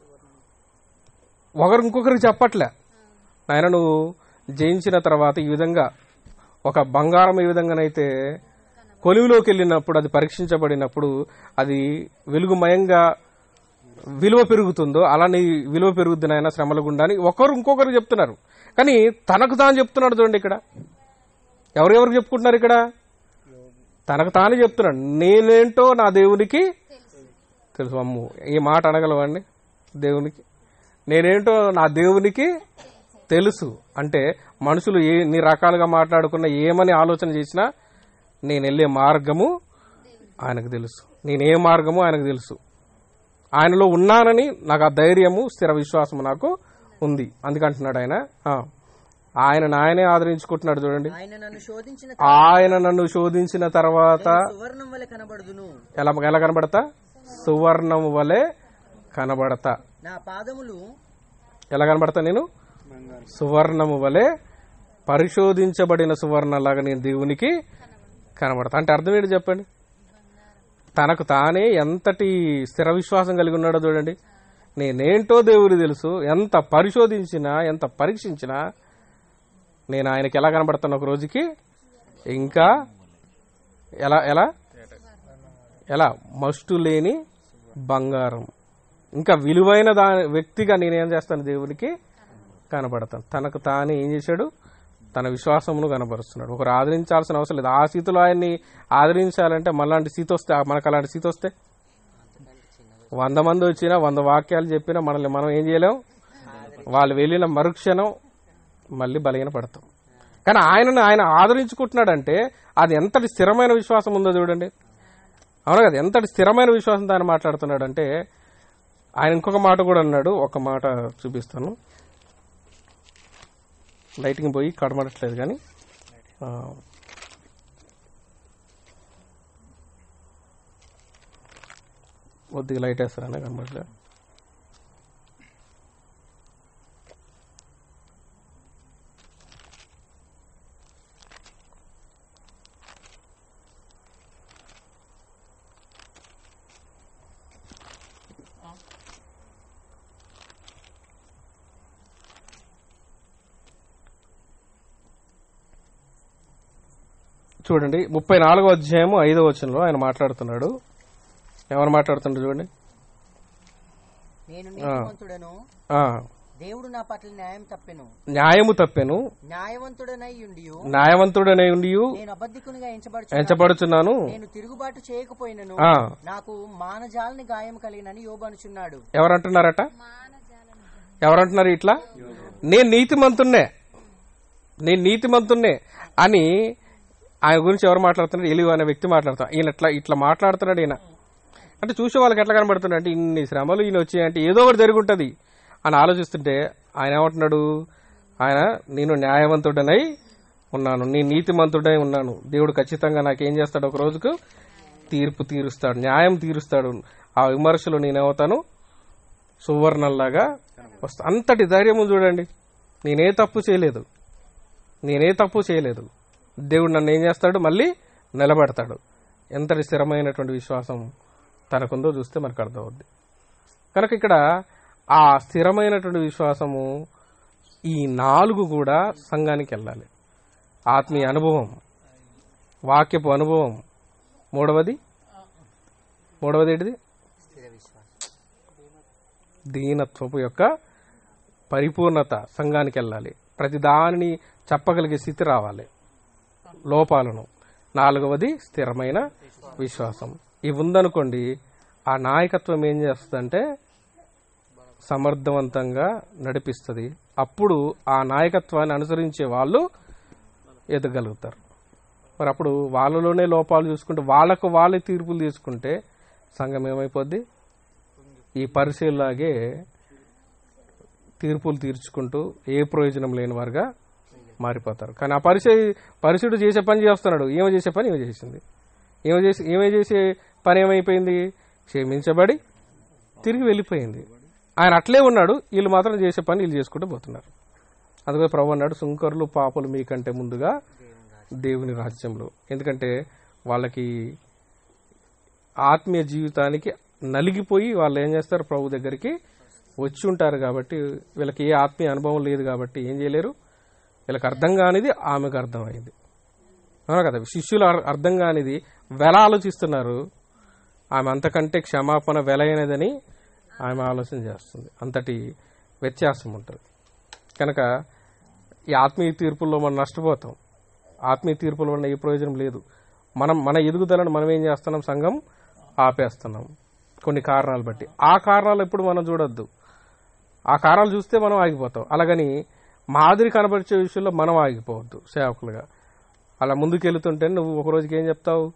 ఒకరు ఇంకొకరికి చెప్పట్లే ఆయన నువ్వు జయించిన తర్వాత ఈ విధంగా ఒక బంగారం ఏ విధంగానైతే కొలువులోకి వెళ్ళినప్పుడు అది పరీక్షించబడినప్పుడు అది వెలుగుమయంగా విలువ పెరుగుతుందో అలా నీ విలువ పెరుగుద్ది నాయన శ్రమల గుండా అని ఒకరు ఇంకొకరు చెప్తున్నారు కానీ తనకు తాను చెప్తున్నాడు చూడండి ఇక్కడ ఎవరెవరికి చెప్పుకుంటున్నారు ఇక్కడ తనకు తానే చెప్తున్నాడు నేనేంటో నా దేవునికి తెలుసు అమ్ము ఈ మాట అనగలవండి దేవునికి నేనేంటో నా దేవునికి తెలుసు అంటే మనుషులు ఏ ఎన్ని రకాలుగా మాట్లాడుకున్నా ఏమని ఆలోచన చేసినా నేను వెళ్ళే మార్గము ఆయనకు తెలుసు నేను ఏ మార్గము ఆయనకు తెలుసు ఆయనలో ఉన్నానని నాకు ఆ ధైర్యము స్థిర విశ్వాసము నాకు ఉంది అందుకంటున్నాడు ఆయన ఆ. ఆయనను ఆయనే ఆదరించుకుంటున్నాడు చూడండి ఆయన నన్ను శోధించిన ఆయన నన్ను శోధించిన తర్వాత సువర్ణం వలె కనబడుదును ఎలా ఎలా కనబడతా సువర్ణము వలె కనబడతా నా పాదములు ఎలా కనబడతా నేను సువర్ణము వలె పరిశోధించబడిన సువర్ణలాగా నేను దేవునికి కనబడతా అంటే అర్థం ఏంటి చెప్పండి తనకు తానే ఎంతటి స్థిర విశ్వాసం కలిగి ఉన్నాడో చూడండి నేనేంటో దేవుడి తెలుసు ఎంత పరిశోధించినా ఎంత పరీక్షించినా నేను ఆయనకి ఎలా కనబడతాను ఒక రోజుకి ఇంకా ఎలా ఎలా ఎలా మస్టు లేని బంగారం ఇంకా విలువైన దా వ్యక్తిగా నేనేం చేస్తాను దేవునికి కనబడతాను తనకు తానే ఏం చేశాడు తన విశ్వాసమును కనబరుస్తున్నాడు ఒకరు ఆదరించాల్సిన అవసరం లేదు ఆ స్థితిలో ఆయన్ని ఆదరించాలంటే మళ్ళాంటి స్థితి వస్తే మనకు అలాంటి స్థితి వస్తే వంద మంది వచ్చినా వంద వాక్యాలు చెప్పినా మనల్ని మనం ఏం చేయలేం వాళ్ళు వెళ్ళిన మరుక్షణం మళ్ళీ బలహీన పడతాం కానీ ఆయనను ఆయన ఆదరించుకుంటున్నాడంటే అది ఎంతటి స్థిరమైన విశ్వాసం ఉందో చూడండి అవును కదా ఎంతటి స్థిరమైన విశ్వాసంతో ఆయన మాట్లాడుతున్నాడంటే ఆయన ఇంకొక మాట కూడా అన్నాడు ఒక మాట చూపిస్తాను లైటింగ్ పోయి కడమడట్లేదు కానీ ఆ, కొద్దిగా లైట్ వేస్తారనే కనబడలేదు చూడండి ముప్పై నాలుగో అధ్యాయము ఐదో వచనంలో ఆయన మాట్లాడుతున్నాడు ఎవరు మాట్లాడుతున్నాడు చూడండి నేను నీతిమంతుడను ఆ, దేవుడు నా పట్ల న్యాయం తప్పెను న్యాయము తప్పెను న్యాయవంతుడనై ఉండి న్యాయవంతుడనే ఉండి నేను అబద్ధికునిగా ఎంచబడుచు ఎంచబడుచున్నాను నేను తిరుగుబాటు చేయకపోయినను ఆ, నాకు మానజాలని గాయం కలిగినని యోబు అనుచున్నాడు ఎవరంటున్నారట ఎవరంటున్నారు ఇట్లా నేను నీతిమంతున్నే నేను నీతిమంతున్నే అని ఆయన గురించి ఎవరు మాట్లాడుతున్నారు ఎలివు అనే వ్యక్తి మాట్లాడుతారు ఈయన ఇట్లా ఇట్లా మాట్లాడుతున్నాడు ఈయన అంటే చూసే వాళ్ళకి ఎట్లా కనబడుతున్నాడు అంటే ఇన్ని శ్రమలు ఈయన వచ్చాయంటే ఏదో ఒకటి జరుగుంటది అని ఆలోచిస్తుంటే ఆయన ఏమంటున్నాడు ఆయన నేను న్యాయవంతుడనై ఉన్నాను నేను నీతిమంతుడై ఉన్నాను దేవుడు ఖచ్చితంగా నాకేం చేస్తాడు ఒక రోజుకు తీర్పు తీరుస్తాడు న్యాయం తీరుస్తాడు ఆ విమర్శలో నేనేమవుతాను సువర్ణంలాగా వస్తా అంతటి ధైర్యం ఉంది చూడండి నేనే తప్పు చేయలేదు నేనే తప్పు చేయలేదు దేవుడు నన్ను ఏం చేస్తాడు మళ్ళీ నిలబెడతాడు ఎంతటి స్థిరమైనటువంటి విశ్వాసం తనకుందో చూస్తే మనకు అర్థమవుద్ది కనుక ఇక్కడ ఆ స్థిరమైనటువంటి విశ్వాసము ఈ నాలుగు కూడా సంఘానికి వెళ్ళాలి ఆత్మీయ అనుభవం వాక్యపు అనుభవం మూడవది మూడవది ఏంటిది స్థిర విశ్వాసం దీనత్వపు యొక్క పరిపూర్ణత సంఘానికి వెళ్ళాలి ప్రతి దానిని చెప్పగలిగే స్థితి రావాలి లోపాలను నాలుగవది స్థిరమైన విశ్వాసం ఇవి ఉందనుకోండి ఆ నాయకత్వం ఏం చేస్తుందంటే సమర్థవంతంగా నడిపిస్తుంది అప్పుడు ఆ నాయకత్వాన్ని అనుసరించే వాళ్ళు ఎదగలుగుతారు మరి అప్పుడు వాళ్ళలోనే లోపాలు చూసుకుంటే వాళ్ళకు వాళ్ళే తీర్పులు తీసుకుంటే సంఘం ఏమైపోద్ది ఈ పరిశీలలాగే తీర్పులు తీర్చుకుంటూ ఏ ప్రయోజనం లేని వారుగా మారిపోతారు కానీ ఆ పరిచయ పరిశుడు చేసే పని చేస్తున్నాడు ఏమో చేసే పని ఏమో చేసింది ఏమో చేసి ఏమో చేసే పని ఏమైపోయింది క్షమించబడి తిరిగి వెళ్ళిపోయింది ఆయన అట్లే ఉన్నాడు వీళ్ళు మాత్రం చేసే పని వీళ్ళు చేసుకుంటూ పోతున్నారు అందుకే ప్రభు అన్నాడు సుంకరులు పాపలు మీకంటే ముందుగా దేవుని రాజ్యంలో ఎందుకంటే వాళ్ళకి ఆత్మీయ జీవితానికి నలిగిపోయి వాళ్ళు ఏం చేస్తారు ప్రభు దగ్గరికి వచ్చి ఉంటారు కాబట్టి వీళ్ళకి ఏ ఆత్మీయ అనుభవం లేదు కాబట్టి ఏం చేయలేరు వీళ్ళకి అర్థం కానిది ఆమెకు అర్థమైంది అవునా కదా శిష్యులు అర్- అర్థం కానిది వెల ఆలోచిస్తున్నారు ఆమె అంతకంటే క్షమాపణ వెలైనదని ఆమె ఆలోచన చేస్తుంది అంతటి వ్యత్యాసం ఉంటుంది కనుక ఈ ఆత్మీయ తీర్పుల్లో మనం నష్టపోతాం ఆత్మీయ తీర్పుల వల్ల ఏ ప్రయోజనం లేదు మనం మన ఎదుగుదలను మనం ఏం చేస్తున్నాం సంఘం ఆపేస్తున్నాం కొన్ని కారణాలు బట్టి ఆ కారణాలు ఎప్పుడు మనం చూడొద్దు ఆ కారణాలు చూస్తే మనం ఆగిపోతాం అలాగని మాదిరి కనబరిచే విషయంలో మనం ఆగిపోవద్దు సేవకులుగా అలా ముందుకెళ్తుంటే నువ్వు ఒక రోజుకి ఏం చెప్తావు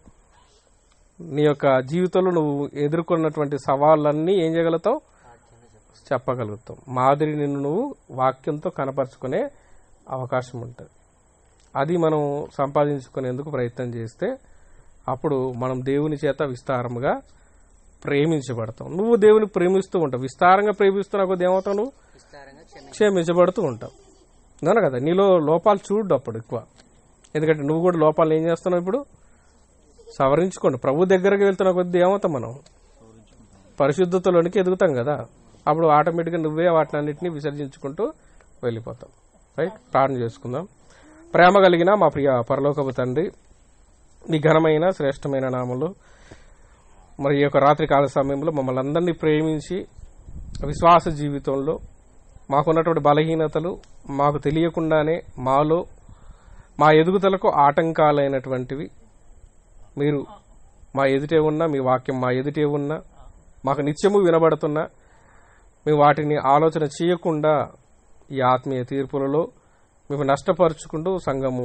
నీ యొక్క జీవితంలో నువ్వు ఎదుర్కొన్నటువంటి సవాళ్ళన్నీ ఏం చేయగలుగుతావు చెప్పగలుగుతావు మాదిరి నిన్ను నువ్వు వాక్యంతో కనపరుచుకునే అవకాశం ఉంటుంది అది మనం సంపాదించుకునేందుకు ప్రయత్నం చేస్తే అప్పుడు మనం దేవుని చేత విస్తారముగా ప్రేమించబడతాం నువ్వు దేవుని ప్రేమిస్తూ ఉంటావు విస్తారంగా ప్రేమిస్తున్నా కొద్ది ఏమవుతావు నువ్వు విస్తారంగా క్షమించు క్షమించబడుతూ ఉంటావు అవునా కదా నీలో లోపాలు చూడు అప్పుడు ఎక్కువ ఎందుకంటే నువ్వు కూడా లోపాలు ఏం చేస్తున్నావు ఇప్పుడు సవరించుకోండి ప్రభు దగ్గరకు వెళ్తున్న కొద్దీ ఏమవుతాం మనం పరిశుద్ధతలోనికి ఎదుగుతాం కదా అప్పుడు ఆటోమేటిక్గా నువ్వే వాటిని అన్నింటినీ విసర్జించుకుంటూ వెళ్ళిపోతాం రైట్ ప్రార్థన చేసుకుందాం ప్రేమ కలిగిన మా ప్రియ పరలోకపు తండ్రి నీ ఘనమైన శ్రేష్టమైన నామలు మరి ఈ యొక్క రాత్రి కాల సమయంలో మమ్మల్ని అందరినీ ప్రేమించి విశ్వాస జీవితంలో మాకున్నటువంటి బలహీనతలు మాకు తెలియకుండానే మాలో మా ఎదుగుదలకు ఆటంకాలైనటువంటివి మీరు మా ఎదుటే ఉన్న మీ వాక్యం మా ఎదుటే ఉన్న మాకు నిత్యము వినబడుతున్నా మేము వాటిని ఆలోచన చేయకుండా ఈ ఆత్మీయ తీర్పులలో మేము నష్టపరుచుకుంటూ సంఘము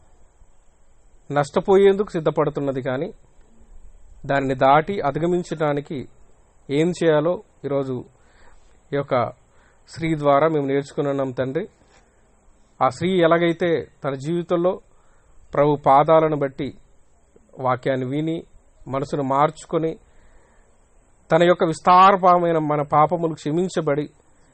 నష్టపోయేందుకు సిద్ధపడుతున్నది కానీ దానిని దాటి అధిగమించడానికి ఏం చేయాలో ఈరోజు ఈ యొక్క స్త్రీ ద్వారా మేము నేర్చుకున్నాం తండ్రి ఆ స్త్రీ ఎలాగైతే తన జీవితంలో ప్రభు పాదాలను బట్టి వాక్యాన్ని విని మనసును మార్చుకొని తన యొక్క విస్తారమైన మన పాపములు క్షమించబడి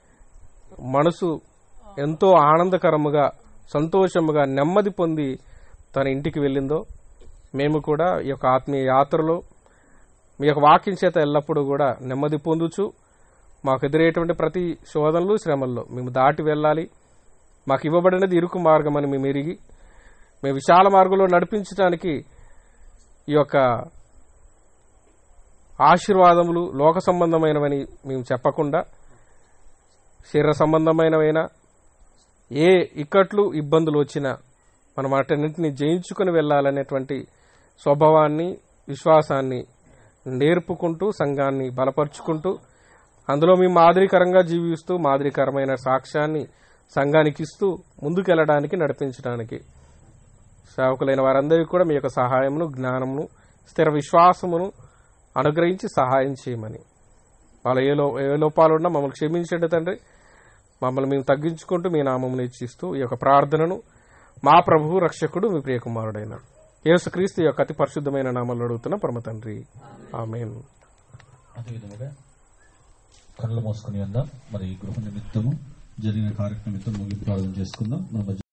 మనసు ఎంతో ఆనందకరముగా సంతోషముగా నెమ్మది పొంది తన ఇంటికి వెళ్ళిందో మేము కూడా ఈ యొక్క ఆత్మీయ యాత్రలో మీ యొక్క వాక్యం చేత ఎల్లప్పుడూ కూడా నెమ్మది పొందుచు మాకు ఎదురయ్యేటువంటి ప్రతి శోధనలు శ్రమల్లో మేము దాటి వెళ్ళాలి మాకు ఇవ్వబడినది ఇరుకు మార్గం అని మేము ఎరిగి మేము విశాల మార్గంలో నడిపించడానికి ఈ యొక్క ఆశీర్వాదములు లోక సంబంధమైనవని మేము చెప్పకుండా శరీర సంబంధమైనవైనా ఏ ఇక్కట్లు ఇబ్బందులు వచ్చినా మనం వాటన్నింటినీ జయించుకుని వెళ్ళాలనేటువంటి స్వభావాన్ని విశ్వాసాన్ని నేర్పుకుంటూ సంఘాన్ని బలపరుచుకుంటూ అందులో మేము మాదిరికరంగా జీవిస్తూ మాదిరికరమైన సాక్ష్యాన్ని సంఘానికి ఇస్తూ ముందుకెళ్లడానికి నడిపించడానికి సేవకులైన వారందరికీ కూడా మీ యొక్క సహాయమును జ్ఞానమును స్థిర విశ్వాసమును అనుగ్రహించి సహాయం చేయమని వాళ్ళ ఏ లో ఏ లోపాలున్నా మమ్మల్ని క్షమించండి తండ్రి మమ్మల్ని మేము తగ్గించుకుంటూ మీ నామమును ఇచ్చిస్తూ ఈ యొక్క ప్రార్థనను మా ప్రభువు రక్షకుడు మీ ప్రియకుమారుడైన యేసుక్రీస్తు యొక్క అతి పరిశుద్ధమైన నామంలో అడుగుతున్న పరమ తండ్రి ఆమెన్ అదేవిధముగా కళ్ళు మూసుకుని ఉందాం మరి గృహ నిమిత్తము జరిగిన కార్యక్రమం నిమిత్తం ముగింపు ప్రార్థన చేసుకుందాం మన మధ్య